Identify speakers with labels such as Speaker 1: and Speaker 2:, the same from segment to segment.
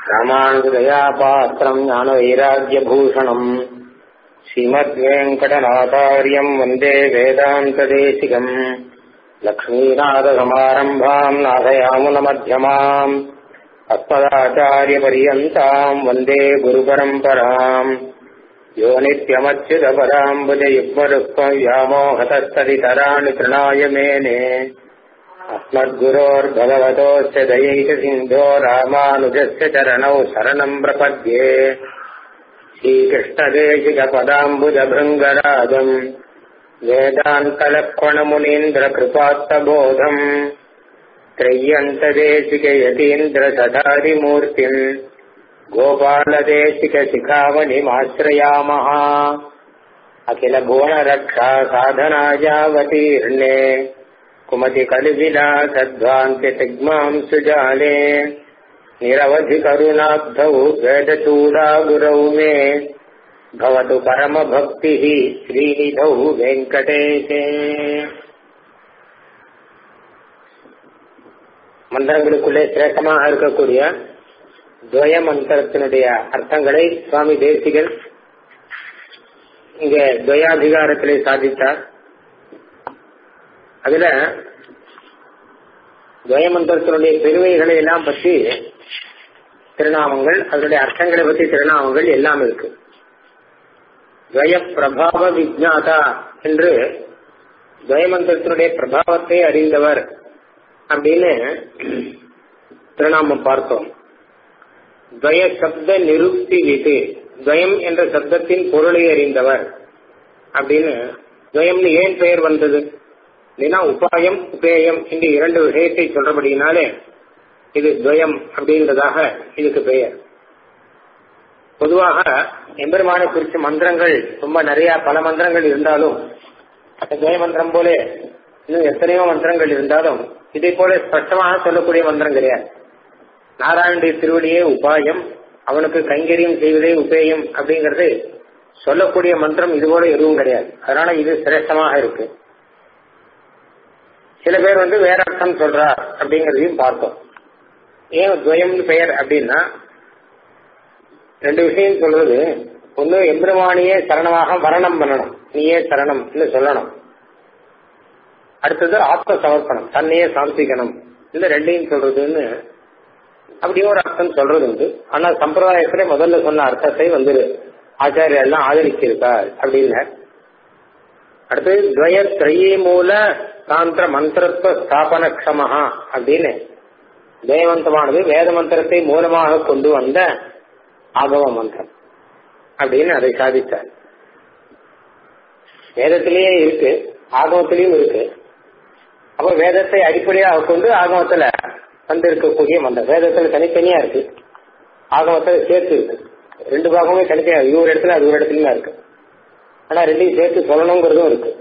Speaker 1: ராமானுஜதயா பாத்திரம் ஞானவைராக்கியபூஷணம் ஸ்ரீமத்வேங்கடநாதாரியம் வந்தே வேதாந்ததேசிகம் லக்ஷ்மீநாதசமாரம்பாம் நாதயாமுனமध्यமாம் அஸ்மதாச்சாரியபரியந்தாம் வந்தே குருபரம்பராம் யோ நித்யமच्युतपराम्बुजयुग्मरुक्मव्यामोहतस्तदितराणि तृणाय मेने अस्मद्गुरोर्भगवतोऽस्य दयैकसिन्धो रामानुजस्य चरणौ शरणम् प्रपद्ये श्रीकृष्णदेशिकपदाम्बुजभृङ्गराजम् वेदान्तलक्ष्मणमुनीन्द्रकृपात्तबोधम् त्रय्यन्तदेशिकयतीन्द्रसदारिमूर्तिम् गोपालदेशिकशिखामणिमाश्रयामः अखिलभुवनरक्षा साधनायावतीर्णे कुमतिकलिविला सद्भान्त्यतिग्माम् सुजाले निरवधिकरुणाब्धौ वेदचूडागुरौ मे भवतु परमभक्तिः श्रीनिधौ வெங்கடேஷே மந்திரங்களுக்குள்ளே சிரேஷ்டமாக இருக்கக்கூடிய துவய மந்திரத்தினுடைய அர்த்தங்களை சுவாமி தேசிகன் இங்க துவயாதிகாரத்திலே சாதித்தார் அதுல துவய மந்திரத்தினுடைய பெருமைகளை எல்லாம் பற்றி திருநாமங்கள் அதனுடைய அர்த்தங்களை பற்றி திருநாமங்கள் எல்லாம் இருக்கு துவய பிரபாவ விஜாதா என்று துவயமந்திரத்தினுடைய பிரபாவத்தை அறிந்தவர் அப்படின்னு திருநாமம் பார்த்தோம் துவய சப்த நிருப்தி விது துவயம் என்ற சப்தத்தின் பொருளை அறிந்தவர் அப்படின்னு துவயம்னு ஏன் பெயர் வந்தது இல்லைன்னா உபாயம் உபேயம் என்று இரண்டு விஷயத்தை சொல்றபடினாலே இது துவயம் அப்படின்றதாக இதுக்கு பெயர் பொதுவாக எம்பெருமானை குறித்த மந்திரங்கள் ரொம்ப நிறைய பல மந்திரங்கள் இருந்தாலும் துவய மந்திரம் போல இன்னும் எத்தனையோ மந்திரங்கள் இருந்தாலும் இதை போல ஸ்பஷ்டமாக சொல்லக்கூடிய மந்திரம் கிடையாது நாராயணுடைய திருவடியே உபாயம் அவனுக்கு கைங்கரியம் செய்வதே உபேயம் அப்படிங்கறது சொல்லக்கூடிய மந்திரம் இது போல எதுவும் கிடையாது அதனால இது சிரேஷ்டமாக இருக்கு சில பேர் வந்து வேற அர்த்தம் சொல்றார் அப்படிங்கறதையும் பார்த்தோம் ஏன் துவயம்னு பெயர் அப்படின்னா ரெண்டு விஷயம் சொல்றது ஒண்ணு எம்பெருமானியே சரணமாக வரணம் பண்ணணும் நீயே சரணம் சொல்லணும் அடுத்தது ஆத்ம சமர்ப்பணம் தன்னையே சமர்ப்பிக்கணும் இந்த ரெண்டையும் சொல்றதுன்னு அப்படியே ஒரு அர்த்தம் சொல்றது உண்டு ஆனா சம்பிரதாயத்துல முதல்ல சொன்ன அர்த்தத்தை வந்து ஆச்சாரியர் எல்லாம் ஆதரிச்சிருக்கார் அப்படின்னு அடுத்தது துவய திரையே மூல தாந்திர மந்திரத்துவ ஸ்தாபன க்ஷமஹா அப்படின்னு துவயமந்திரமானது வேத மந்திரத்தை மூலமாக கொண்டு வந்த ஆகவ மந்திரம் அப்படின்னு அதை சாதித்தார் வேதத்திலேயே இருக்கு ஆகமத்திலையும் இருக்கு அப்ப வேதத்தை அடிப்படையாக கொண்டு ஆகமத்துல வந்து இருக்கக்கூடிய மந்திரம் வேதத்துல தனித்தனியா இருக்கு ஆகமத்துல சேர்த்து இருக்கு ரெண்டு பாகமே தனித்தனியா இது ஒரு இடத்துல அது ஒரு இடத்துலயும் இருக்கு ஆனா ரெண்டையும் சேர்த்து சொல்லணுங்கிறதும் இருக்கு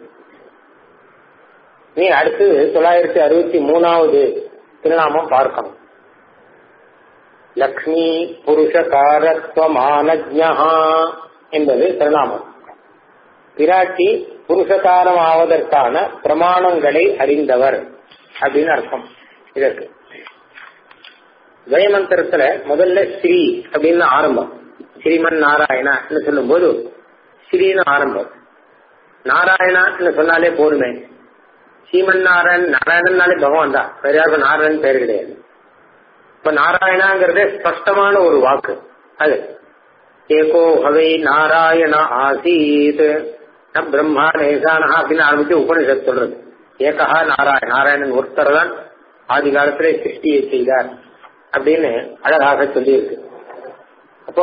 Speaker 1: நீ அடுத்து தொள்ளாயிரத்தி அறுபத்தி மூணாவது திருநாமம் பார்க்கணும் லக்ஷ்மி புருஷகாரத்வமானஜா என்பது திருநாமம் பிராட்டி புருஷகாரம் ஆவதற்கான பிரமாணங்களை அறிந்தவர் அப்படின்னு அர்த்தம் இதற்கு ஜெயமந்திரத்துல முதல்ல ஸ்ரீ அப்படின்னு ஆரம்பம் ஸ்ரீமன் நாராயணா சொல்லும் போது ஸ்ரீன்னு ஆரம்பம் நாராயணான்னு சொன்னாலே போதுமே ஸ்ரீமன் நாராயணன் நாராயணன்னாலே பகவான் தான் வேற யாருக்கும் நாராயணன் பேர் கிடையாது இப்ப நாராயணாங்கிறது ஸ்பஷ்டமான ஒரு வாக்கு அது ஏகோ ஹவை நாராயண ஆசீத் பிரம்மா நேசானா அப்படின்னு ஆரம்பிச்சு உபனிஷத் சொல்றது ஏகா நாராயண நாராயணன் ஒருத்தர் தான் ஆதி காலத்திலே சிருஷ்டியை செய்தார் அப்படின்னு அழகாக சொல்லியிருக்கு அப்போ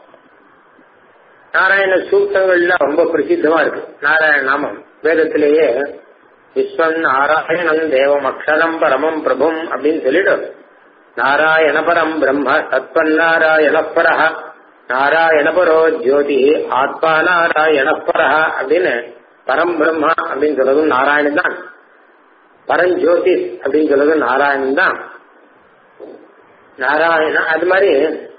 Speaker 1: நாராயண சூக்தங்கள்ல ரொம்ப பிரசித்தமா இருக்கு நாராயண நாமம் வேதத்திலேயே விஸ்வன் நாராயணன் தேவம் அக்ஷரம் பரமம் பிரபும் அப்படின்னு சொல்லிடும் நாராயண பரம் பிரம்ம தத்வன் நாராயண பரஹ நாராயண பரோ ஜோதி ஆத்மா நாராயண பரஹ அப்படின்னு பரம் பிரம்மா அப்படின்னு சொல்றதும் நாராயணன் தான் பரஞ்சோதிஷ் அப்படின்னு சொல்றதும் நாராயணன் தான் நாராயண அது மாதிரி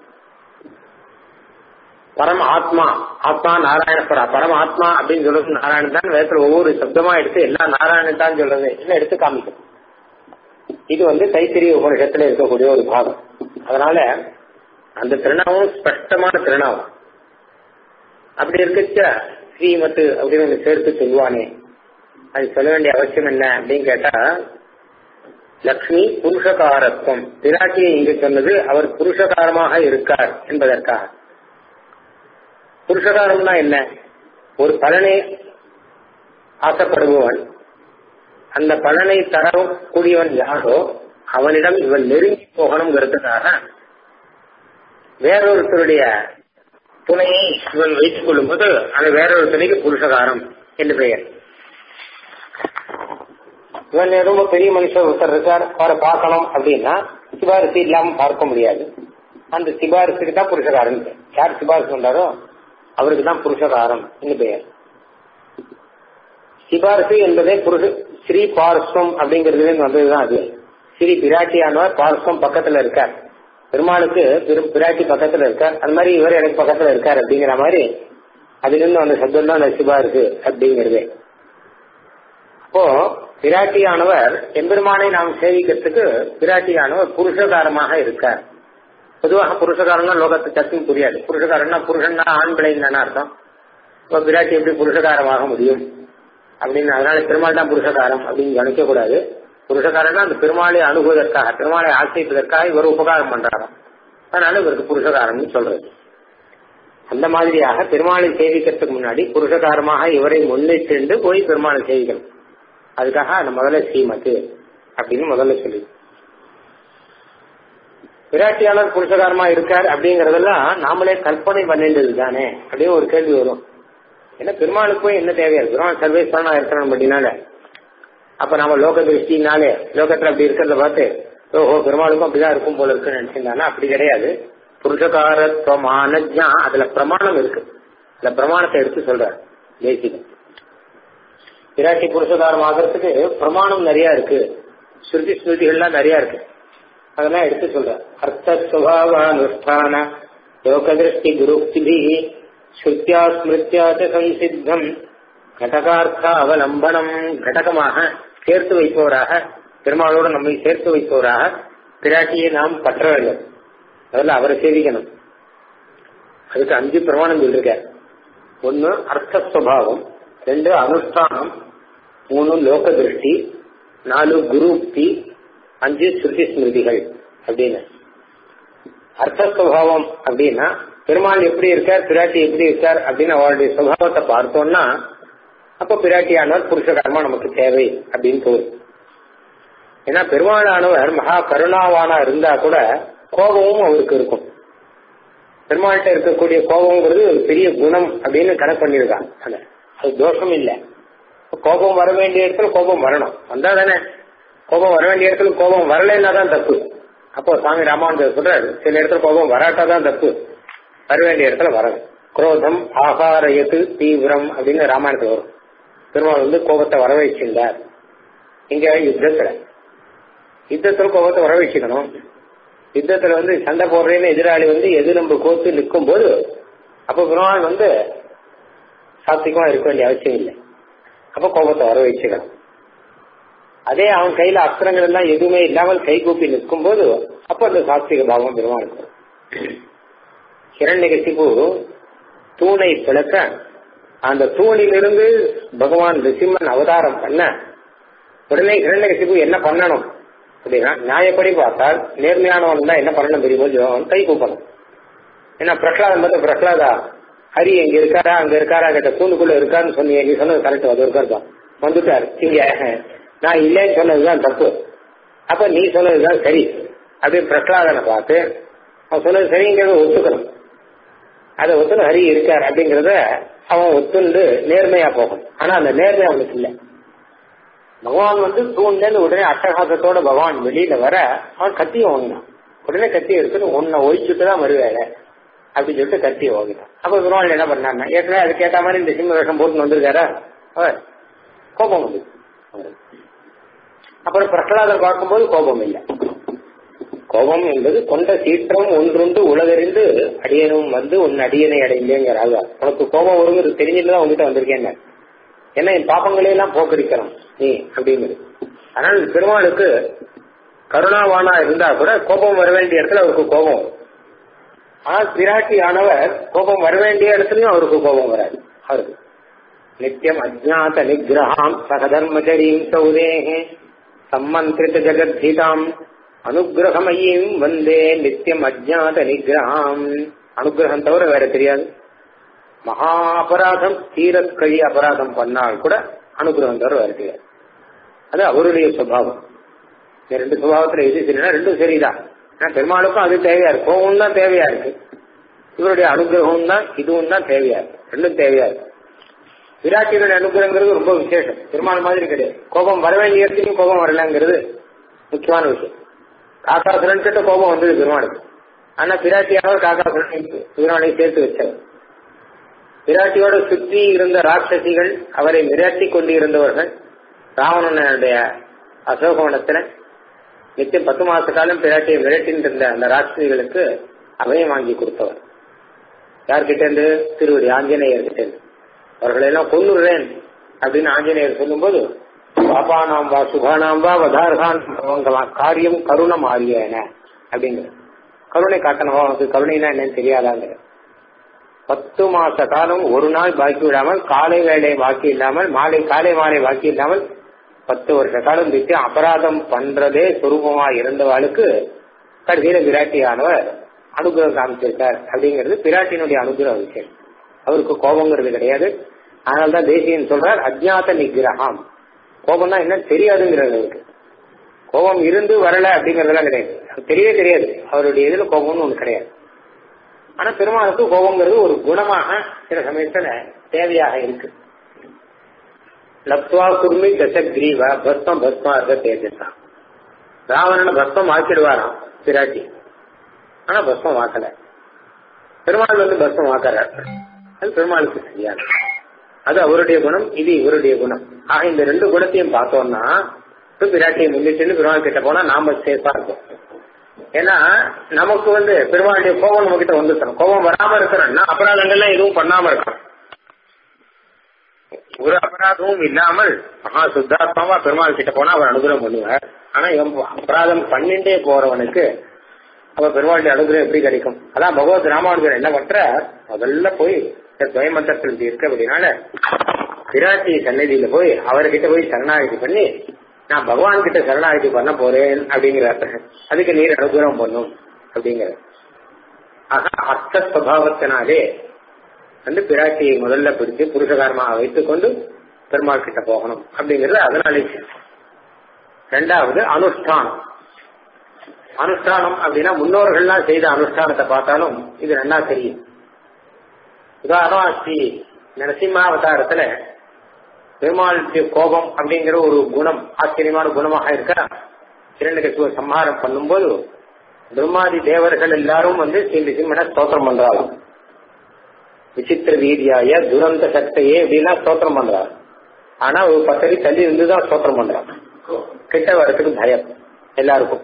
Speaker 1: பரம் ஆத்மா ஆத்மா நாராயணப்பரா பரம் ஆத்மா அப்படின்னு சொல்றது நாராயணன் தான் வேதத்துல ஒவ்வொரு சப்தமா எடுத்து எல்லா நாராயணன் தான் சொல்றது என்ன எடுத்து காமிக்கும் இது வந்து தைத்திரிய உபனிஷத்துல இருக்கக்கூடிய ஒரு பாகம் அதனால அந்த திருநாமம் ஸ்பஷ்டமான திருநாமம் அப்படி இருக்கச்ச ஸ்ரீமத்து அப்படின்னு ஒன்று சேர்த்து சொல்லுவானே அது சொல்ல வேண்டிய அவசியம் என்ன அப்படின்னு கேட்டா லக்ஷ்மி புருஷகாரத்துவம் பிராட்டியை இங்கு சொன்னது அவர் புருஷகாரமாக இருக்கார் என்பதற்காக புருஷகாரம்னா என்ன ஒரு பலனை ஆசைப்படுபவன் அந்த பலனை தரக்கூடியவன் யாரோ அவனிடம் இவன் நெருங்கி போகணுங்கிறதுக்காக வேறொருத்தருடைய துணையை இவன் வைத்துக் கொள்ளும் போது அந்த வேறொரு துணைக்கு புருஷகாரம் என்று பெயர் இவன் ரொம்ப பெரிய மனுஷர் ஒருத்தர் இருக்கார் அவரை பார்க்கணும் அப்படின்னா சிபாரிசு இல்லாம பார்க்க முடியாது அந்த சிபாரிசுக்கு தான் புருஷகாரம் யார் சிபாரிசு வந்தாரோ அவருக்கு தான் புருஷகாரம் என்று பெயர் சிபாரிசு என்பதே புருஷ ஸ்ரீ பார்ஸ்வம் அப்படிங்கிறது வந்ததுதான் அது ஸ்ரீ பிராட்டியானவர் பார்ஸ்வம் பக்கத்துல இருக்கார் பெருமாளுக்கு பெரும் பிராட்டி பக்கத்துல இருக்கார் அது மாதிரி இவர் எனக்கு பக்கத்துல இருக்கார் அப்படிங்கிற மாதிரி அதிலிருந்து அந்த சப்தம் தான் அந்த சிபாரிசு அப்படிங்கிறது அப்போ பிராட்டியானவர் எம்பெருமானை நாம் சேவிக்கிறதுக்கு பிராட்டியானவர் புருஷகாரமாக இருக்கார் பொதுவாக புருஷகாரம்னா லோகத்தை சத்தும் புரியாது புருஷகாரம்னா புருஷன்னா ஆண் பிள்ளைன்னு அர்த்தம் இப்போ பிராட்டி எப்படி புருஷகாரமாக முடியும் அப்படின்னு அதனால பெருமாள் தான் புருஷகாரம் அப்படின்னு கணிக்க கூடாது புருஷகாரம்னா அந்த பெருமாளை அணுகுவதற்காக பெருமாளை ஆசைப்பதற்காக இவர் உபகாரம் பண்றாராம் அதனால இவருக்கு புருஷகாரம்னு சொல்றது அந்த மாதிரியாக பெருமாளை சேவிக்கிறதுக்கு முன்னாடி புருஷகாரமாக இவரை முன்னிட்டு போய் பெருமாளை சேவிக்கணும் அதுக்காக அந்த முதல்ல ஸ்ரீமத்து அப்படின்னு முதல்ல சொல்லி பிராட்டியாளர் புருஷகாரமா இருக்கார் அப்படிங்கறதெல்லாம் நாமளே கற்பனை பண்ணின்றது தானே அப்படின்னு ஒரு கேள்வி வரும் ஏன்னா பெருமாளுக்கு போய் என்ன தேவையா இருக்கு பெருமாள் சர்வேஸ்வரனா இருக்கணும் அப்படின்னால அப்ப நாம லோக திருஷ்டினாலே லோகத்துல அப்படி இருக்கிறத பார்த்து ஓஹோ பெருமாளுக்கும் அப்படிதான் இருக்கும் போல இருக்குன்னு நினைச்சிருந்தானா அப்படி கிடையாது புருஷகாரத்துவமான அதுல பிரமாணம் இருக்கு அந்த பிரமாணத்தை எடுத்து சொல்றார் தேசிகம் பிராட்டி புருஷகாரம் ஆகிறதுக்கு பிரமாணம் நிறைய இருக்கு ஸ்ருதி ஸ்மிருதிகள்லாம் நிறைய இருக்கு அதெல்லாம் எடுத்து சொல்ற அர்த்த சுபாவ அனுஷ்டான லோக திருஷ்டி குருக்திபி ஸ்ருத்தியா ஸ்மிருத்தியா சம்சித்தம் கடகார்த்த அவலம்பனம் கடகமாக சேர்த்து வைப்பவராக பெருமாளோடு நம்மை சேர்த்து வைப்பவராக பிராட்டியை நாம் பற்ற வேண்டும் அதில் அவரை சேவிக்கணும் அதுக்கு அஞ்சு பிரமாணம் சொல்லிருக்கார் ஒன்னு அர்த்த சுவாவம் ரெண்டு அனுஷ்டானம் மூணு லோக திருஷ்டி நாலு குருக்தி அஞ்சு ஸ்ருதி ஸ்மிருதிகள் அப்படின்னு அர்த்த சுவாவம் அப்படின்னா பெருமாள் எப்படி இருக்கார் பிராட்டி எப்படி இருக்கார் அப்படின்னு அவருடைய சுபாவத்தை பார்த்தோம்னா அப்ப பிராட்டியானவர் புருஷகர்மா நமக்கு தேவை அப்படின்னு தோணும் ஏன்னா பெருமாளானவர் மகா கருணாவானா இருந்தா கூட கோபமும் அவருக்கு இருக்கும் பெருமாள்கிட்ட இருக்கக்கூடிய கோபம்ங்கிறது ஒரு பெரிய குணம் அப்படின்னு கணக்கு பண்ணியிருக்காங்க அது தோஷம் இல்லை கோபம் வர வேண்டிய இடத்துல கோபம் வரணும் வந்தா தானே கோபம் வர வேண்டிய இடத்துல கோபம் வரலைன்னா தான் தப்பு அப்போ சாமி ராமானுஜர் சொல்றாரு சில இடத்துல கோபம் வராட்டா தான் தப்பு வர வேண்டிய இடத்துல வரணும் குரோதம் ஆகாரயத்து தீவிரம் அப்படின்னு ராமாயணத்துல வரும் பெருமாள் வந்து கோபத்தை வர வச்சிருந்தார் இங்க யுத்தத்துல யுத்தத்துல கோபத்தை வர வச்சுக்கணும் யுத்தத்துல வந்து சண்டை போடுறேன்னு எதிராளி வந்து எது நம்ம கோத்து நிற்கும் போது அப்ப பெருமாள் வந்து சாத்திகமா இருக்க வேண்டிய அவசியம் இல்லை அப்ப கோபத்தை வர வச்சுக்கணும் அதே அவன் கையில அஸ்திரங்கள் எல்லாம் எதுவுமே இல்லாமல் கை கூப்பி நிற்கும் போது அப்ப அந்த சாத்விக பாவம் பெருமாள் இருக்கும் ஹிரண்யகசிபு தூணை பிளக்க அந்த தூணிலிருந்து பகவான் ரிசிம்மன் அவதாரம் பண்ண உடனே ஹிரண்யகசிபு என்ன பண்ணணும் அப்படின்னா நியாயப்படி பார்த்தால் நேர்மையானவன் தான் என்ன பண்ணணும் தெரியுமோ அவன் கை கூப்பணும் ஏன்னா பிரகலாதம் பார்த்து பிரகலாதா ஹரி எங்க இருக்காரா அங்க இருக்காரா கிட்ட தூணுக்குள்ள இருக்காருன்னு சொன்னீங்க நீ சொன்னது கரெக்ட் அது இருக்காரு வந்துட்டார் இங்க நான் இல்லைன்னு சொன்னதுதான் தப்பு அப்ப நீ சொன்னதுதான் சரி அப்படி பிரகலாதனை பார்த்து அவன் சொன்னது சரிங்கிறத ஒத்துக்கணும் அதை ஒத்துன்னு ஹரி இருக்கார் அப்படிங்கறத அவன் ஒத்துண்டு நேர்மையா போகும் ஆனா அந்த நேர்மை அவனுக்கு இல்லை பகவான் வந்து தூண்ல இருந்து உடனே அட்டகாசத்தோட பகவான் வெளியில வர அவன் கத்திய வாங்கினான் உடனே கத்தி எடுத்துட்டு உன்னை ஒழிச்சுட்டு தான் வருவேல அப்படின்னு சொல்லிட்டு கத்திய வாங்கினான் அப்ப பெருமாள் என்ன பண்ணாருன்னா ஏற்கனவே அதுக்கு ஏற்ற மாதிரி இந்த சிம்ம வேஷம் போட்டு வந்திருக்காரா அவர் கோபம் வந்து அப்புறம் பிரகலாதர் பார்க்கும்போது கோபம் இல்லை கோபம் என்பது கொண்ட சீற்றம் ஒன்றுண்டு உலகறிந்து அடியனும் வந்து உன் அடியனை அடைந்தேங்கிற ஆழ்வார் உனக்கு கோபம் வருங்கிறது தெரிஞ்சுட்டுதான் உங்ககிட்ட வந்திருக்கேன் ஏன்னா என் பாப்பங்களை எல்லாம் போக்கடிக்கிறோம் நீ அப்படிங்கிறது ஆனால் பெருமாளுக்கு கருணாவானா இருந்தா கூட கோபம் வர வேண்டிய இடத்துல அவருக்கு கோபம் ஆனால் பிராட்டியானவர் கோபம் வர வேண்டிய இடத்துலயும் அவருக்கு கோபம் வராது அவருக்கு நித்தியம் அஜாத நிகிரகாம் சகதர்மச்சரீம் சௌதேகே சம்மந்திரித ஜெகத்ஹிதாம் அனுகிரகமையும் வந்தே நித்தியம் அஜாத நிகிரகாம் அனுகிரகம் தவிர வேற தெரியாது மகா அபராதம் தீரக்கழி அபராதம் பண்ணால் கூட அனுகிரகம் தவிர வேற தெரியாது அது அவருடைய சுபாவம் இந்த ரெண்டு சுபாவத்துல எது சரினா ரெண்டும் சரிதான் ஏன்னா பெருமாளுக்கும் அது தேவையா இருக்கு கோபம் தான் தேவையா இருக்கு இவருடைய அனுகிரகம் தான் இதுவும் தான் தேவையா இருக்கு ரெண்டும் தேவையா இருக்கு விராட்டியுடைய அனுகிரகங்கிறது ரொம்ப விசேஷம் பெருமாள் மாதிரி கிடையாது கோபம் வர வேண்டிய இடத்துலையும் கோபம் வரலங்கிறது முக்கியமான விஷயம் காக்காசுரன் கிட்ட கோபம் வந்தது பெருமாளுக்கு ஆனா பிராட்டியானவர் காக்காசுரனை பெருமாளை சேர்த்து வச்சவர் பிராட்டியோட சுற்றி இருந்த ராட்சசிகள் அவரை மிராட்டி கொண்டு இருந்தவர்கள் ராவணனுடைய அசோகவனத்துல நித்தியம் பத்து மாச காலம் பிராட்டியை மிரட்டின்னு இருந்த அந்த ராட்சசிகளுக்கு அபயம் வாங்கி கொடுத்தவர் யார்கிட்ட இருந்து திருவடி ஆஞ்சநேயர் கிட்ட இருந்து அவர்களை எல்லாம் கொன்னுடுறேன் அப்படின்னு ஆஞ்சநேயர் சொல்லும்போது பாபானாம் வா சுகானாம் வா வதார்கான் காரியம் கருணம் ஆரியன அப்படிங்கிற கருணை காட்டணும் அவனுக்கு கருணைனா என்னன்னு தெரியாதாங்கிற பத்து மாச காலம் ஒரு நாள் பாக்கி விடாமல் காலை வேலை பாக்கி இல்லாமல் மாலை காலை மாலை பாக்கி இல்லாமல் பத்து வருஷ காலம் விட்டு அபராதம் பண்றதே சுரூபமா இருந்தவாளுக்கு கடைசியில விராட்டியானவர் அனுகிரகம் காமிச்சிருக்கார் அப்படிங்கிறது பிராட்டியினுடைய அனுகிரக விஷயம் அவருக்கு கோபங்கிறது கிடையாது அதனால்தான் தேசியன் சொல்றார் அஜ்ஞாத நிகிரகம் கோபம்னா என்ன தெரியாதுங்கிறது அவருக்கு கோபம் இருந்து வரல அப்படிங்கறதெல்லாம் கிடையாது அது தெரியவே தெரியாது அவருடைய இதுல கோபம்னு ஒண்ணு கிடையாது ஆனா பெருமாளுக்கு கோபங்கிறது ஒரு குணமாக சில சமயத்துல தேவையாக இருக்கு லப்துவா குர்மி தசக்ரீவ பஸ்மம் பஸ்மா இருக்க தேஜத்தான் ராவணனை பஸ்மம் ஆக்கிடுவாராம் பிராட்டி ஆனா பஸ்மம் ஆக்கல பெருமாள் வந்து பஸ்மம் ஆக்கிறார் அது பெருமாளுக்கு சரியான அது அவருடைய குணம் இது இவருடைய குணம் ஆக இந்த ரெண்டு குணத்தையும் பார்த்தோம்னா பிராட்டியை முன்னிட்டு பெருமாள் கிட்ட போனா நாம சேஃபா இருக்கும் ஏன்னா நமக்கு வந்து பெருமாளுடைய கோபம் நம்ம கிட்ட வந்துட்டோம் கோபம் வராம இருக்கிறோம்னா அபராதங்கள்லாம் எதுவும் பண்ணாம இருக்கணும் ஒரு அபராதமும் இல்லாமல் மகா சுத்தாத்மாவா பெருமாள் கிட்ட போனா அவர் அனுகிரகம் பண்ணுவார் ஆனா இவன் அபராதம் பண்ணிட்டே போறவனுக்கு அவ பெருமாளுடைய அனுகிரகம் எப்படி கிடைக்கும் அதான் பகவத் ராமானுஜர் என்ன பண்ற முதல்ல போய் துவயமந்திரத்தில் இப்படி இருக்கு அப்படின்னால விராட்டி சன்னதியில போய் அவர்கிட்ட போய் சரணாகதி பண்ணி நான் பகவான் கிட்ட சரணாகதி பண்ண போறேன் அப்படிங்கிறார் அதுக்கு நீர் அனுகிரகம் பண்ணும் அப்படிங்கிற ஆக அர்த்த சுவாவத்தினாலே வந்து பிராட்டியை முதல்ல பிடிச்சு புருஷகாரமாக வைத்துக் கொண்டு பெருமாள் கிட்ட போகணும் அப்படிங்கறது அதனாலே ரெண்டாவது அனுஷ்டானம் அனுஷ்டானம் அப்படின்னா முன்னோர்கள்லாம் செய்த அனுஷ்டானத்தை பார்த்தாலும் இது நல்லா தெரியும் உதாரணம் ஸ்ரீ நரசிம்மாவதாரத்துல பெருமாளுடைய கோபம் அப்படிங்கிற ஒரு குணம் ஆச்சரியமான குணமாக இருக்க இரண்டு சம்ஹாரம் பண்ணும்போது பிரம்மாதி தேவர்கள் எல்லாரும் வந்து ஸ்ரீ நிசிம்மனை ஸ்தோத்திரம் பண்றாங்க விசித்திர வீரியாய துரந்த சக்தையே அப்படின்னா ஸ்தோத்திரம் பண்றாரு ஆனா ஒரு பத்தடி தள்ளி இருந்துதான் ஸ்தோத்திரம் பண்றாங்க கிட்ட வரத்துக்கு பயம் எல்லாருக்கும்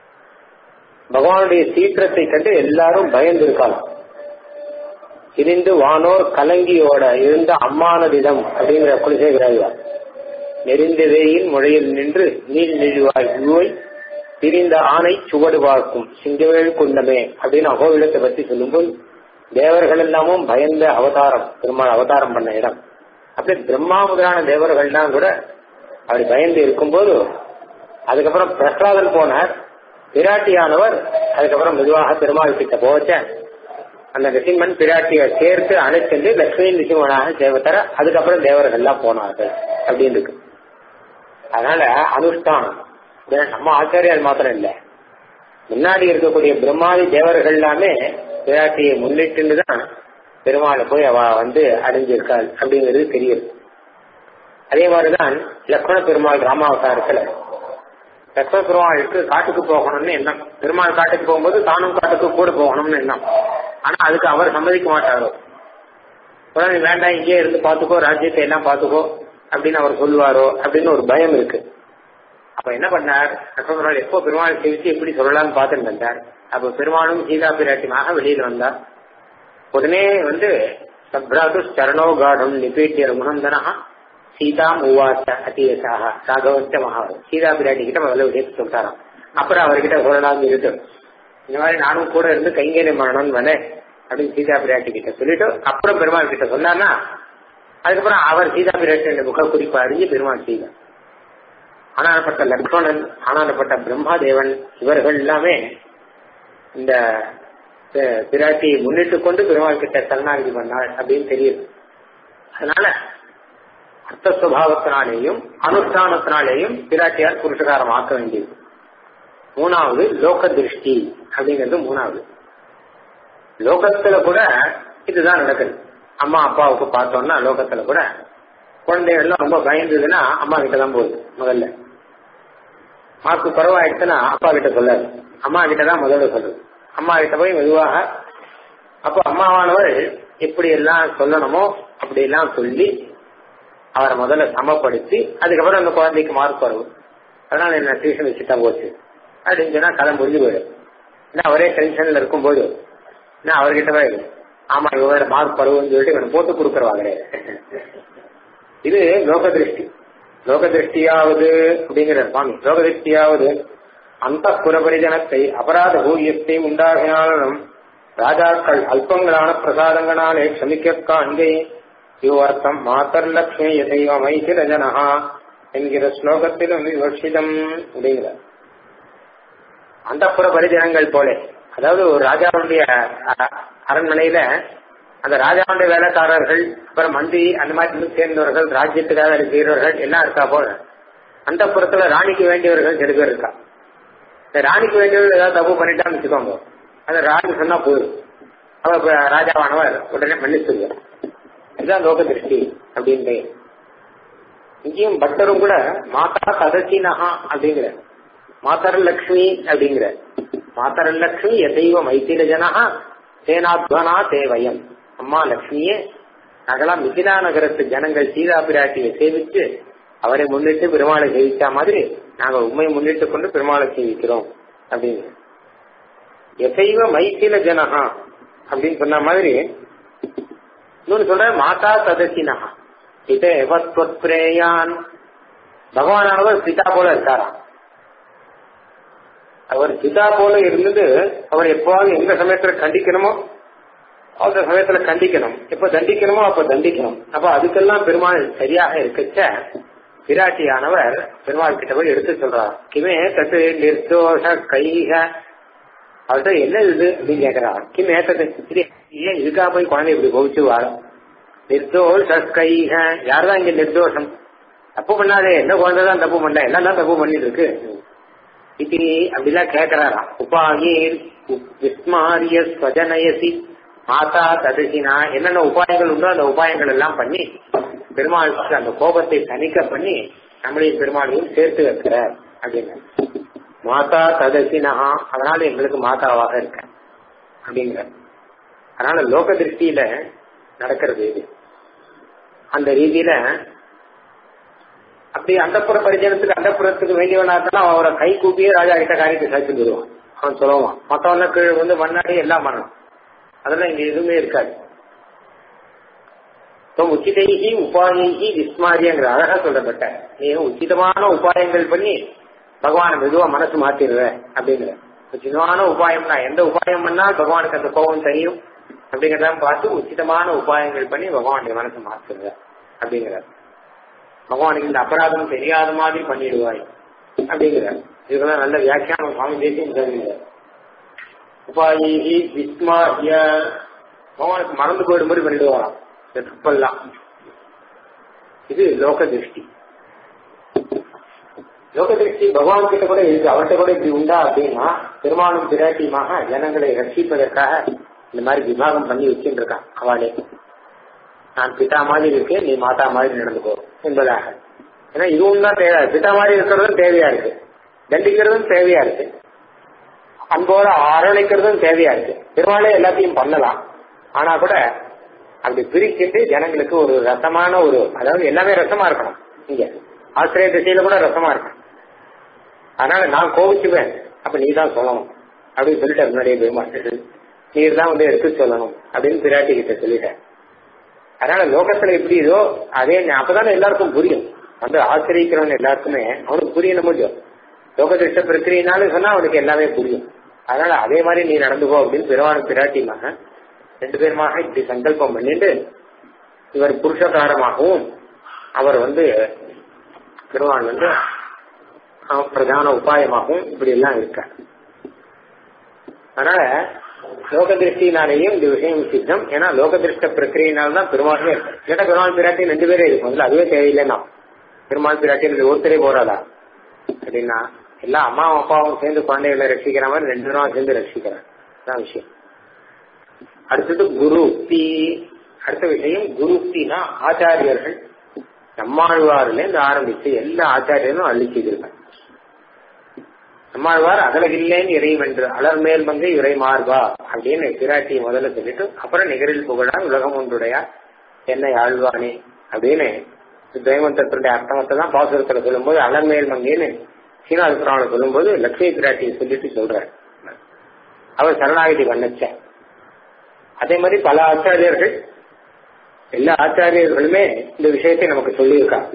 Speaker 1: பகவானுடைய சீக்கிரத்தை கண்டு எல்லாரும் பயந்து இருக்காங்க இருந்து வானோர் கலங்கியோட இருந்த அம்மானதிடம் அப்படிங்கிற குலசேகராஜா நெறிந்ததேயின் முழையில் நின்று நீள் நெழுவாய் உருவை பிரிந்த ஆணை சுவடு பார்க்கும் சிங்கவேள் குண்டமே அப்படின்னு அகோவிடத்தை பத்தி சொல்லும்போது தேவர்கள் எல்லாமும் பயந்த அவதாரம் பெருமாள் அவதாரம் பண்ண இடம் அப்படி பிரம்மா முதலான தேவர்கள்லாம் கூட அப்படி பயந்து இருக்கும்போது அதுக்கப்புறம் பிரகலாதன் போனார் பிராட்டியானவர் அதுக்கப்புறம் மெதுவாக பெருமாள் கிட்ட போச்ச அந்த நிசிம்மன் பிராட்டியை சேர்த்து அணைச்சென்று லட்சுமி நிசிம்மனாக சேவத்தர அதுக்கப்புறம் தேவர்கள் எல்லாம் போனார்கள் அப்படின்னு இருக்கு அதனால அனுஷ்டானம் நம்ம ஆச்சாரியால் மாத்திரம் இல்ல முன்னாடி இருக்கக்கூடிய பிரம்மாதி தேவர்கள் எல்லாமே பிராட்டியை முன்னிட்டு தான் பெருமாளை போய் அவ வந்து அடைஞ்சிருக்காள் அப்படிங்கிறது தெரியுது அதே மாதிரிதான் லக்ஷ்மண பெருமாள் ராமாவதாரத்துல லக்ஷ்மண பெருமாளுக்கு காட்டுக்கு போகணும்னு எண்ணம் பெருமாள் காட்டுக்கு போகும்போது தானும் காட்டுக்கு கூட போகணும்னு எண்ணம் ஆனா அதுக்கு அவர் சம்மதிக்க மாட்டாரோ உடனே வேண்டாம் இங்கே இருந்து பாத்துக்கோ ராஜ்யத்தை எல்லாம் பாத்துக்கோ அப்படின்னு அவர் சொல்லுவாரோ அப்படின்னு ஒரு பயம் இருக்கு அப்ப என்ன பண்ணார் லக்ஷ்மண எப்போ பெருமாள் சேவிச்சு எப்படி சொல்லலாம்னு பார்த்துட்டு வந்தார் அப்ப பெருமாளும் சீதா பிராட்டியமாக வெளியில் வந்தார் உடனே வந்து சப்ராது சரணோ காடம் நிபேட்டிய ரகுநந்தனா சீதாம் உவாச்ச அத்தியசாக ராகவச்ச மகா சீதா பிராட்டி கிட்ட முதல்ல விஷயத்தை சொல்லிட்டாராம் அப்புறம் அவர்கிட்ட சொல்லலாம் இருக்கு இந்த மாதிரி நானும் கூட இருந்து கைங்கரியம் பண்ணணும்னு வனே அப்படின்னு சீதா பிராட்டி கிட்ட சொல்லிட்டு அப்புறம் பெருமாள் கிட்ட சொன்னார்னா அதுக்கப்புறம் அவர் சீதா பிராட்டி முக குறிப்பு அறிஞ்சு பெருமாள் செய்தார் ஆனானப்பட்ட லக்ஷ்மணன் ஆனானப்பட்ட பிரம்மாதேவன் இவர்கள் எல்லாமே இந்த பி- பிராட்டியை முன்னிட்டு கொண்டு பெருமாள் கிட்ட சரணாகதி பண்ணாள் அப்படின்னு தெரியுது அதனால அர்த்த சுபாவத்தினாலேயும் அனுஷ்டானத்தினாலேயும் பிராட்டியார் புருஷகாரம் ஆக்க வேண்டியது மூணாவது லோக திருஷ்டி அப்படிங்கிறது மூணாவது லோகத்துல கூட இதுதான் நடக்குது அம்மா அப்பாவுக்கு பார்த்தோம்னா லோகத்துல கூட குழந்தைகள்லாம் ரொம்ப பயந்ததுன்னா அம்மா கிட்ட தான் போகுது முதல்ல மார்க்கு குறவாயிடுச்சுன்னா அப்பா கிட்ட சொல்லாது அம்மா கிட்ட தான் முதல்ல சொல்லுது அம்மா கிட்ட போய் மெதுவாக அப்போ அம்மாவானவர் எப்படி எல்லாம் சொல்லணுமோ அப்படி எல்லாம் சொல்லி அவரை முதல்ல சமப்படுத்தி அதுக்கப்புறம் அந்த குழந்தைக்கு மார்க் வரும் அதனால என்ன டியூஷன் வச்சுட்டா போச்சு அப்படின்னு சொன்னா கதை முடிஞ்சு போயிடும் ஏன்னா அவரே டென்ஷன்ல இருக்கும்போது நான் அவர்கிட்ட போய் ஆமா இவ வேற மார்க் பருவம்னு சொல்லிட்டு இவனை போட்டு கொடுக்குறவா கிடையாது இது லோக திருஷ்டி லோக திருஷ்டியாவது அப்படிங்கிற சுவாமி லோக திருஷ்டியாவது அந்த புறபரிஜனத்தை அபராத ஊழியத்தையும் உண்டாகினாலும் ராஜாக்கள் அல்பங்களான பிரசாதங்களாலே க்ஷமிக்க காண்கை இவ்வர்த்தம் மாத்தர் லட்சுமி எதைவ மைசிர ஜனஹா என்கிற ஸ்லோகத்திலும் விவட்சிதம் அப்படிங்கிற அந்த பரிஜனங்கள் போல அதாவது ஒரு ராஜாவுடைய அ- அரண்மனையில அந்த ராஜாவுடைய வேலைக்காரர்கள் அப்புறம் மந்திரி அந்த மாதிரி சேர்ந்தவர்கள் ராஜ்யத்துக்காக இருக்கிறவர்கள் எல்லாம் இருக்கா போல அந்த புறத்துல ராணிக்கு வேண்டியவர்கள் சில பேர் இருக்கா இந்த ராணிக்கு வேண்டியவர்கள் ஏதாவது தப்பு பண்ணிட்டான்னு வச்சுக்கோங்க அந்த ராணி சொன்னா போதும் அவ இப்ப ராஜாவானவர் உடனே மன்னிச்சுங்க இதுதான் லோக திருஷ்டி அப்படின்னு இங்கேயும் பக்தரும் கூட மாதா சதசினஹா அப்படிங்கிற மாதர் லக்ஷ்மி அப்படிங்கிற மாதர் லக்ஷ்மி எதைவ மைத்திர ஜனஹா சேனாத்வனா தேவயம் அம்மா லக்ஷ்மியே நாங்களாம் மிதிலா நகரத்து ஜனங்கள் சீதா பிராட்டியை சேவிச்சு அவரை முன்னிட்டு பெருமாளை சேவிச்சா மாதிரி நாங்கள் உண்மையை முன்னிட்டு கொண்டு பெருமாளை சேவிக்கிறோம் அப்படின்னு எசைவ மைத்தில ஜனஹா அப்படின்னு சொன்ன மாதிரி இன்னொன்னு சொல்ற மாதா சதசினஹா இது எவத்வத்ரேயான் பகவானானவர் பிதா போல இருக்காராம் அவர் பிதா போல இருந்தது அவர் எப்போவாவது எந்த சமயத்துல கண்டிக்கணுமோ அந்த சமயத்துல கண்டிக்கணும் எப்ப தண்டிக்கணுமோ அப்ப தண்டிக்கணும் அப்ப அதுக்கெல்லாம் பெருமாள் சரியாக இருக்கச்ச பிராட்டியானவர் பெருமாள் கிட்ட போய் எடுத்து சொல்றார் கிமே தட்டு நிர்தோஷ கைக அவர்கிட்ட என்ன இது அப்படின்னு கேக்குறார் கிம் ஏத்தது இது ஏன் இதுக்காக போய் குழந்தை இப்படி கோவிச்சு வாழ நிர்தோஷ கைக யார்தான் இங்க நிர்தோஷம் தப்பு பண்ணாதே என்ன குழந்தை தான் தப்பு பண்ண எல்லாம் தான் தப்பு பண்ணிட்டு இருக்கு இது அப்படிலாம் கேக்குறாராம் உபாயீர் விஸ்மாரிய ஸ்வஜனயசி மாதா ததசினா என்னென்ன உபாயங்கள் உண்டோ அந்த உபாயங்கள் எல்லாம் பண்ணி பெருமாளுக்கு அந்த கோபத்தை தணிக்க பண்ணி நம்மளையும் பெருமாளையும் சேர்த்து வைக்கிறார் அப்படின்னு மாதா ததசினஹா அதனால எங்களுக்கு மாதாவாக இருக்க அப்படிங்கிற அதனால லோக திருஷ்டியில நடக்கிறது இது அந்த ரீதியில அப்படி அந்தப்புற பரிஜனத்துக்கு அந்தப்புறத்துக்கு வேண்டியவனா இருந்தா அவரை கை கூப்பியே ராஜா கிட்ட காரியத்தை சாய்ச்சி விடுவான் அவன் சொல்லுவான் மத்தவன கீழ் வந்து மண்ணாடி எல்லாம் பண்ணணும் அதெல்லாம் இங்க எதுவுமே இருக்காது இப்போ உச்சிதைகி உபாயி விஸ்மாரியங்கிற அழகா சொல்லப்பட்ட நீ உச்சிதமான உபாயங்கள் பண்ணி பகவானை மெதுவா மனசு மாத்திடுற அப்படிங்கிற உச்சிதமான உபாயம்னா எந்த உபாயம் பண்ணா பகவானுக்கு அந்த கோபம் தெரியும் அப்படிங்கறதான் பார்த்து உச்சிதமான உபாயங்கள் பண்ணி பகவானுடைய மனசு மாத்துற அப்படிங்கிறார் பகவானுக்கு இந்த அபராதம் தெரியாத மாதிரி பண்ணிடுவாய் அப்படிங்கிறார் இதுக்கெல்லாம் நல்ல வியாக்கியானம் சுவாமி தேசியம் சொல்லுகிறார் உபாயி விஸ்மாரிய பகவானுக்கு மறந்து போயிடும் மாதிரி பண்ணிடுவாராம் இந்த தப்பெல்லாம் இது லோக திருஷ்டி லோக திருஷ்டி பகவான் கிட்ட கூட இருக்கு அவர்கிட்ட கூட இப்படி உண்டா அப்படின்னா பெருமானும் பிராட்டியுமாக ஜனங்களை ரட்சிப்பதற்காக இந்த மாதிரி விவாகம் பண்ணி வச்சுட்டு இருக்கான் அவளே நான் பிதா மாதிரி இருக்கேன் நீ மாதா மாதிரி நடந்துக்கோ என்பதாக ஏன்னா இதுவும் தான் தேவை பிதா மாதிரி இருக்கிறதும் தேவையா இருக்கு தண்டிக்கிறதும் தேவையா இருக்கு அன்போட அரவணைக்கிறதும் தேவையா இருக்கு பெருமாளே எல்லாத்தையும் பண்ணலாம் ஆனா கூட அப்படி பிரிச்சுட்டு ஜனங்களுக்கு ஒரு ரசமான ஒரு அதாவது எல்லாமே ரசமா இருக்கணும் இங்க ஆசிரியர் திசையில கூட ரசமா இருக்கணும் அதனால நான் கோவிச்சுவேன் அப்ப நீ தான் சொல்லணும் அப்படின்னு சொல்லிட்டு முன்னாடியே பெருமாள் நீர் தான் வந்து எடுத்து சொல்லணும் அப்படின்னு பிராட்டி கிட்ட சொல்லிட்டேன் அதனால லோகத்துல எப்படி இதோ அதே அப்பதானே எல்லாருக்கும் புரியும் வந்து ஆசிரியக்கிறவன் எல்லாருக்குமே அவனுக்கு புரியணும் முடியும் லோக திருஷ்ட பிரக்கிரியினாலும் சொன்னா அவனுக்கு எல்லாமே புரியும் அதனால அதே மாதிரி நீ நடந்துக்கோ அப்படின்னு பெருமாளும் பிராட்டியுமாக ரெண்டு பேருமாக இப்படி சங்கல்பம் பண்ணிட்டு இவர் புருஷகாரமாகவும் அவர் வந்து பெருமாள் வந்து அவன் பிரதான உபாயமாகவும் இப்படி எல்லாம் இருக்கார் அதனால லோக திருஷ்டினாலேயும் இந்த விஷயம் சித்தம் ஏன்னா லோக திருஷ்ட பிரக்கிரியினால்தான் பெருமாளுமே இருக்கு கேட்ட பெருமாள் பிராட்டி ரெண்டு பேரே இருக்கும் அதுல அதுவே தேவையில்லைன்னா பெருமாள் பிராட்டி இந்த ஒருத்தரே போறாதா அப்படின்னா எல்லா அம்மாவும் அப்பாவும் சேர்ந்து குழந்தைகளை ரட்சிக்கிற மாதிரி ரெண்டு பேரும் சேர்ந்து ரட்சிக்கிறார் அதான் விஷயம் அடுத்தது குருப்தி அடுத்த விஷயம் குருப்தினா ஆச்சாரியர்கள் நம்மாழ்வார்ல இருந்து ஆரம்பிச்சு எல்லா ஆச்சாரியரும் அள்ளி செய்திருக்காங்க நம்மாழ்வார் அகலகில்லேன்னு இறைவன் என்று அலர்மேல் மங்கை இறை மார்பா அப்படின்னு பிராட்டியை முதல்ல சொல்லிட்டு அப்புறம் நிகரில் புகழான் உலகம் ஒன்றுடையா என்னை ஆழ்வானே அப்படின்னு தெய்வந்தத்தினுடைய அர்த்தமத்தை தான் பாசுரத்துல சொல்லும்போது அலர்மேல் மங்கைன்னு சீனாது புராணம் சொல்லும்போது லட்சுமி பிராட்டியை சொல்லிட்டு சொல்றார் அவர் சரணாகதி பண்ணச்ச அதே மாதிரி பல ஆச்சாரியர்கள் எல்லா ஆச்சாரியர்களுமே இந்த விஷயத்தை நமக்கு சொல்லியிருக்காங்க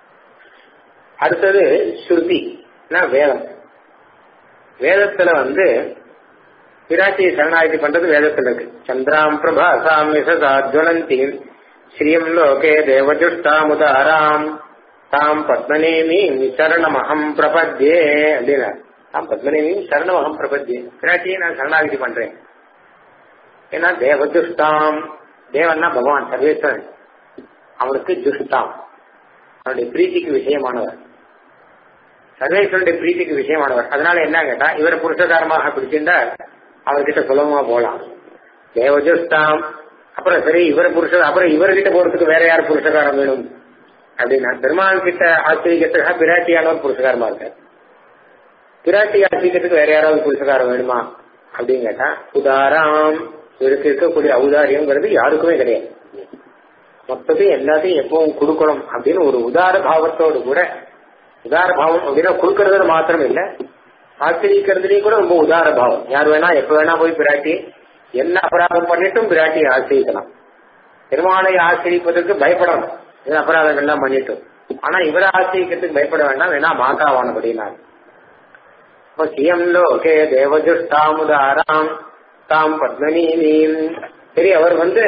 Speaker 1: அடுத்தது ஸ்ருதி வேதம் வேதத்துல வந்து பிராட்டியை சரணாகதி பண்றது வேதத்துல இருக்கு சந்திராம் பிரபா சாமியசா ஜுவலந்தீம் ஸ்ரீயம் லோகே தேவஜுஷ்டாமுதாராம் தாம் பத்மநேமி சரணமகம் பிரபத்யே அப்படின்னா தாம் பத்மநேமி சரணமகம் பிரபத்யே பிராட்டியை நான் சரணாகதி பண்றேன் ஏன்னா தேவஜுஷ்டாம் தேவன்னா பகவான் சர்வேஸ்வரன் அவனுக்கு ஜுஷ்டாம் அவனுடைய பிரீத்திக்கு விஷயமானவர் சர்வேஸ்வரனுடைய பிரீத்திக்கு விஷயமானவர் அதனால என்ன கேட்டா இவர் புருஷகாரமாக பிடிச்சிருந்தா அவர்கிட்ட சுலபமா போலாம் தேவஜுஷ்டாம் அப்புறம் சரி இவர் புருஷ அப்புறம் இவர்கிட்ட போறதுக்கு வேற யார் புருஷகாரம் வேணும் அப்படின்னா பெருமாள் கிட்ட ஆசிரியத்துக்காக பிராட்டியானவர் புருஷகாரமா இருக்கார் பிராட்டி ஆசிரியத்துக்கு வேற யாராவது புருஷகாரம் வேணுமா அப்படின்னு கேட்டா உதாராம் இவருக்கு இருக்கக்கூடிய ஔதாரியங்கிறது யாருக்குமே கிடையாது மொத்தத்தையும் எல்லாத்தையும் எப்பவும் கொடுக்கணும் அப்படின்னு ஒரு உதார பாவத்தோடு கூட உதார பாவம் அப்படின்னா கொடுக்கறது மாத்திரம் இல்ல ஆசிரியக்கிறதுலயும் கூட ரொம்ப உதார பாவம் யார் வேணா எப்ப வேணா போய் பிராட்டி என்ன அபராதம் பண்ணிட்டும் பிராட்டியை ஆசிரிக்கலாம் பெருமாளை ஆசிரிப்பதற்கு பயப்படணும் இது அபராதங்கள்லாம் பண்ணிட்டும் ஆனா இவரை ஆசிரிக்கிறதுக்கு பயப்பட வேண்டாம் வேணா மாதாவானபடினார் இப்போ சிஎம் லோகே தேவஜுஷ்டாமுதாராம் தாம் பத்மனீமீம் சரி அவர் வந்து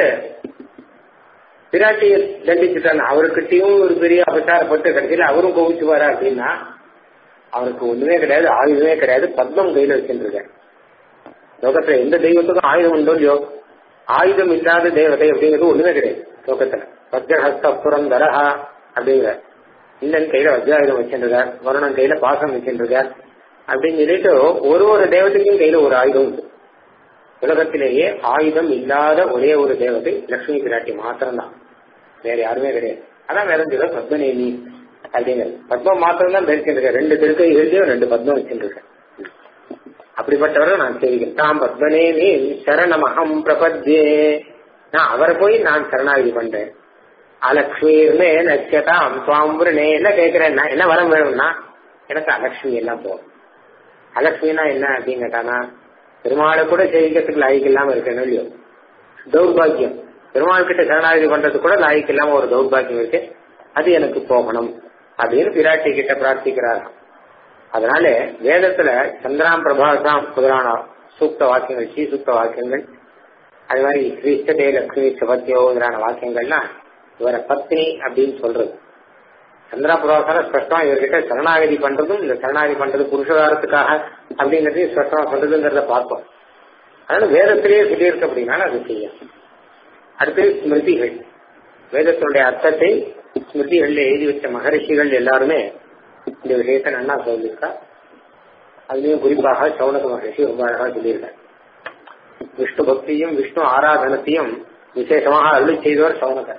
Speaker 1: பிராட்டியை தண்டிச்சுட்டாங்க அவருக்கிட்டையும் ஒரு பெரிய அபச்சாரப்பட்டு கடைசியில் அவரும் கோவிச்சுவாரா அப்படின்னா அவருக்கு ஒண்ணுமே கிடையாது ஆயுதமே கிடையாது பத்மம் கையில வச்சுருக்காரு லோகத்துல எந்த தெய்வத்துக்கும் ஆயுதம் உண்டோ இல்லையோ ஆயுதம் இல்லாத தேவதை அப்படிங்கிறது ஒண்ணுமே கிடையாது லோகத்துல வஜ்ரஹஸ்த புரந்தரஹா அப்படிங்கிற இந்தன் கையில வஜ்ராயுதம் வச்சிருக்கார் வருணன் கையில பாசம் வச்சிருக்கார் அப்படின்னு சொல்லிட்டு ஒரு ஒரு தேவதைக்கும் கையில ஒரு ஆயுதம் உண்டு உலகத்திலேயே ஆயுதம் இல்லாத ஒரே ஒரு தேவதை லட்சுமி பிராட்டி மாத்திரம்தான் வேற யாருமே கிடையாது அதான் வேற சொல்ல பத்மநேமி அப்படிங்கிறது பத்மம் மாத்திரம் தான் தரிச்சிருக்கேன் ரெண்டு திருக்கைகள்லயும் ரெண்டு பத்மம் வச்சிருக்கேன் அப்படிப்பட்டவரை நான் சேவிக்கிறேன் தாம் பத்மநேமி சரணமகம் பிரபத்யே நான் அவரை போய் நான் சரணாகதி பண்றேன் அலக்ஷ்மீர்னே நட்சதாம் சுவாம்புரனே என்ன கேட்கிறேன் என்ன வரம் வேணும்னா எனக்கு அலக்ஷ்மி எல்லாம் போகும் அலக்ஷ்மினா என்ன அப்படின்னு கேட்டானா பெருமாளை கூட சேவிக்கிறதுக்கு லாய்க்கு இல்லாம இருக்கணும் இல்லையோ தௌர்பாகியம் பெருமாள் கிட்ட சரணாகதி பண்றது கூட லாய்க்கு இல்லாம ஒரு தௌர்பாகியம் இருக்கு அது எனக்கு போகணும் அப்படின்னு பிராட்டி கிட்ட பிரார்த்திக்கிறாராம் அதனால வேதத்துல சந்திராம் பிரபாசாம் முதலான சூக்த வாக்கியங்கள் ஸ்ரீ சூக்த வாக்கியங்கள் அது மாதிரி கிறிஸ்ததே லக்ஷ்மி சுபத்தியோ முதலான வாக்கியங்கள்லாம் இவரை பத்னி அப்படின்னு சொல்றது சந்திரா புரோசன ஸ்பஷ்டமா இவர்கிட்ட சரணாகதி பண்றதும் இந்த சரணாகதி பண்றது புருஷகாரத்துக்காக அப்படிங்கறதையும் ஸ்பஷ்டமா சொல்றதுங்கிறத பார்த்தோம் அதனால வேதத்திலேயே சொல்லியிருக்கு அப்படின்னா அது செய்யும் அடுத்து ஸ்மிருதிகள் வேதத்தினுடைய அர்த்தத்தை ஸ்மிருதிகள்ல எழுதி வச்ச மகரிஷிகள் எல்லாருமே இந்த விஷயத்தை நல்லா சொல்லியிருக்கா அதுலயும் குறிப்பாக சௌனக மகரிஷி ரொம்ப அழகா சொல்லியிருக்கார் விஷ்ணு பக்தியும் விஷ்ணு ஆராதனத்தையும் விசேஷமாக அருளி செய்தவர் சௌனகர்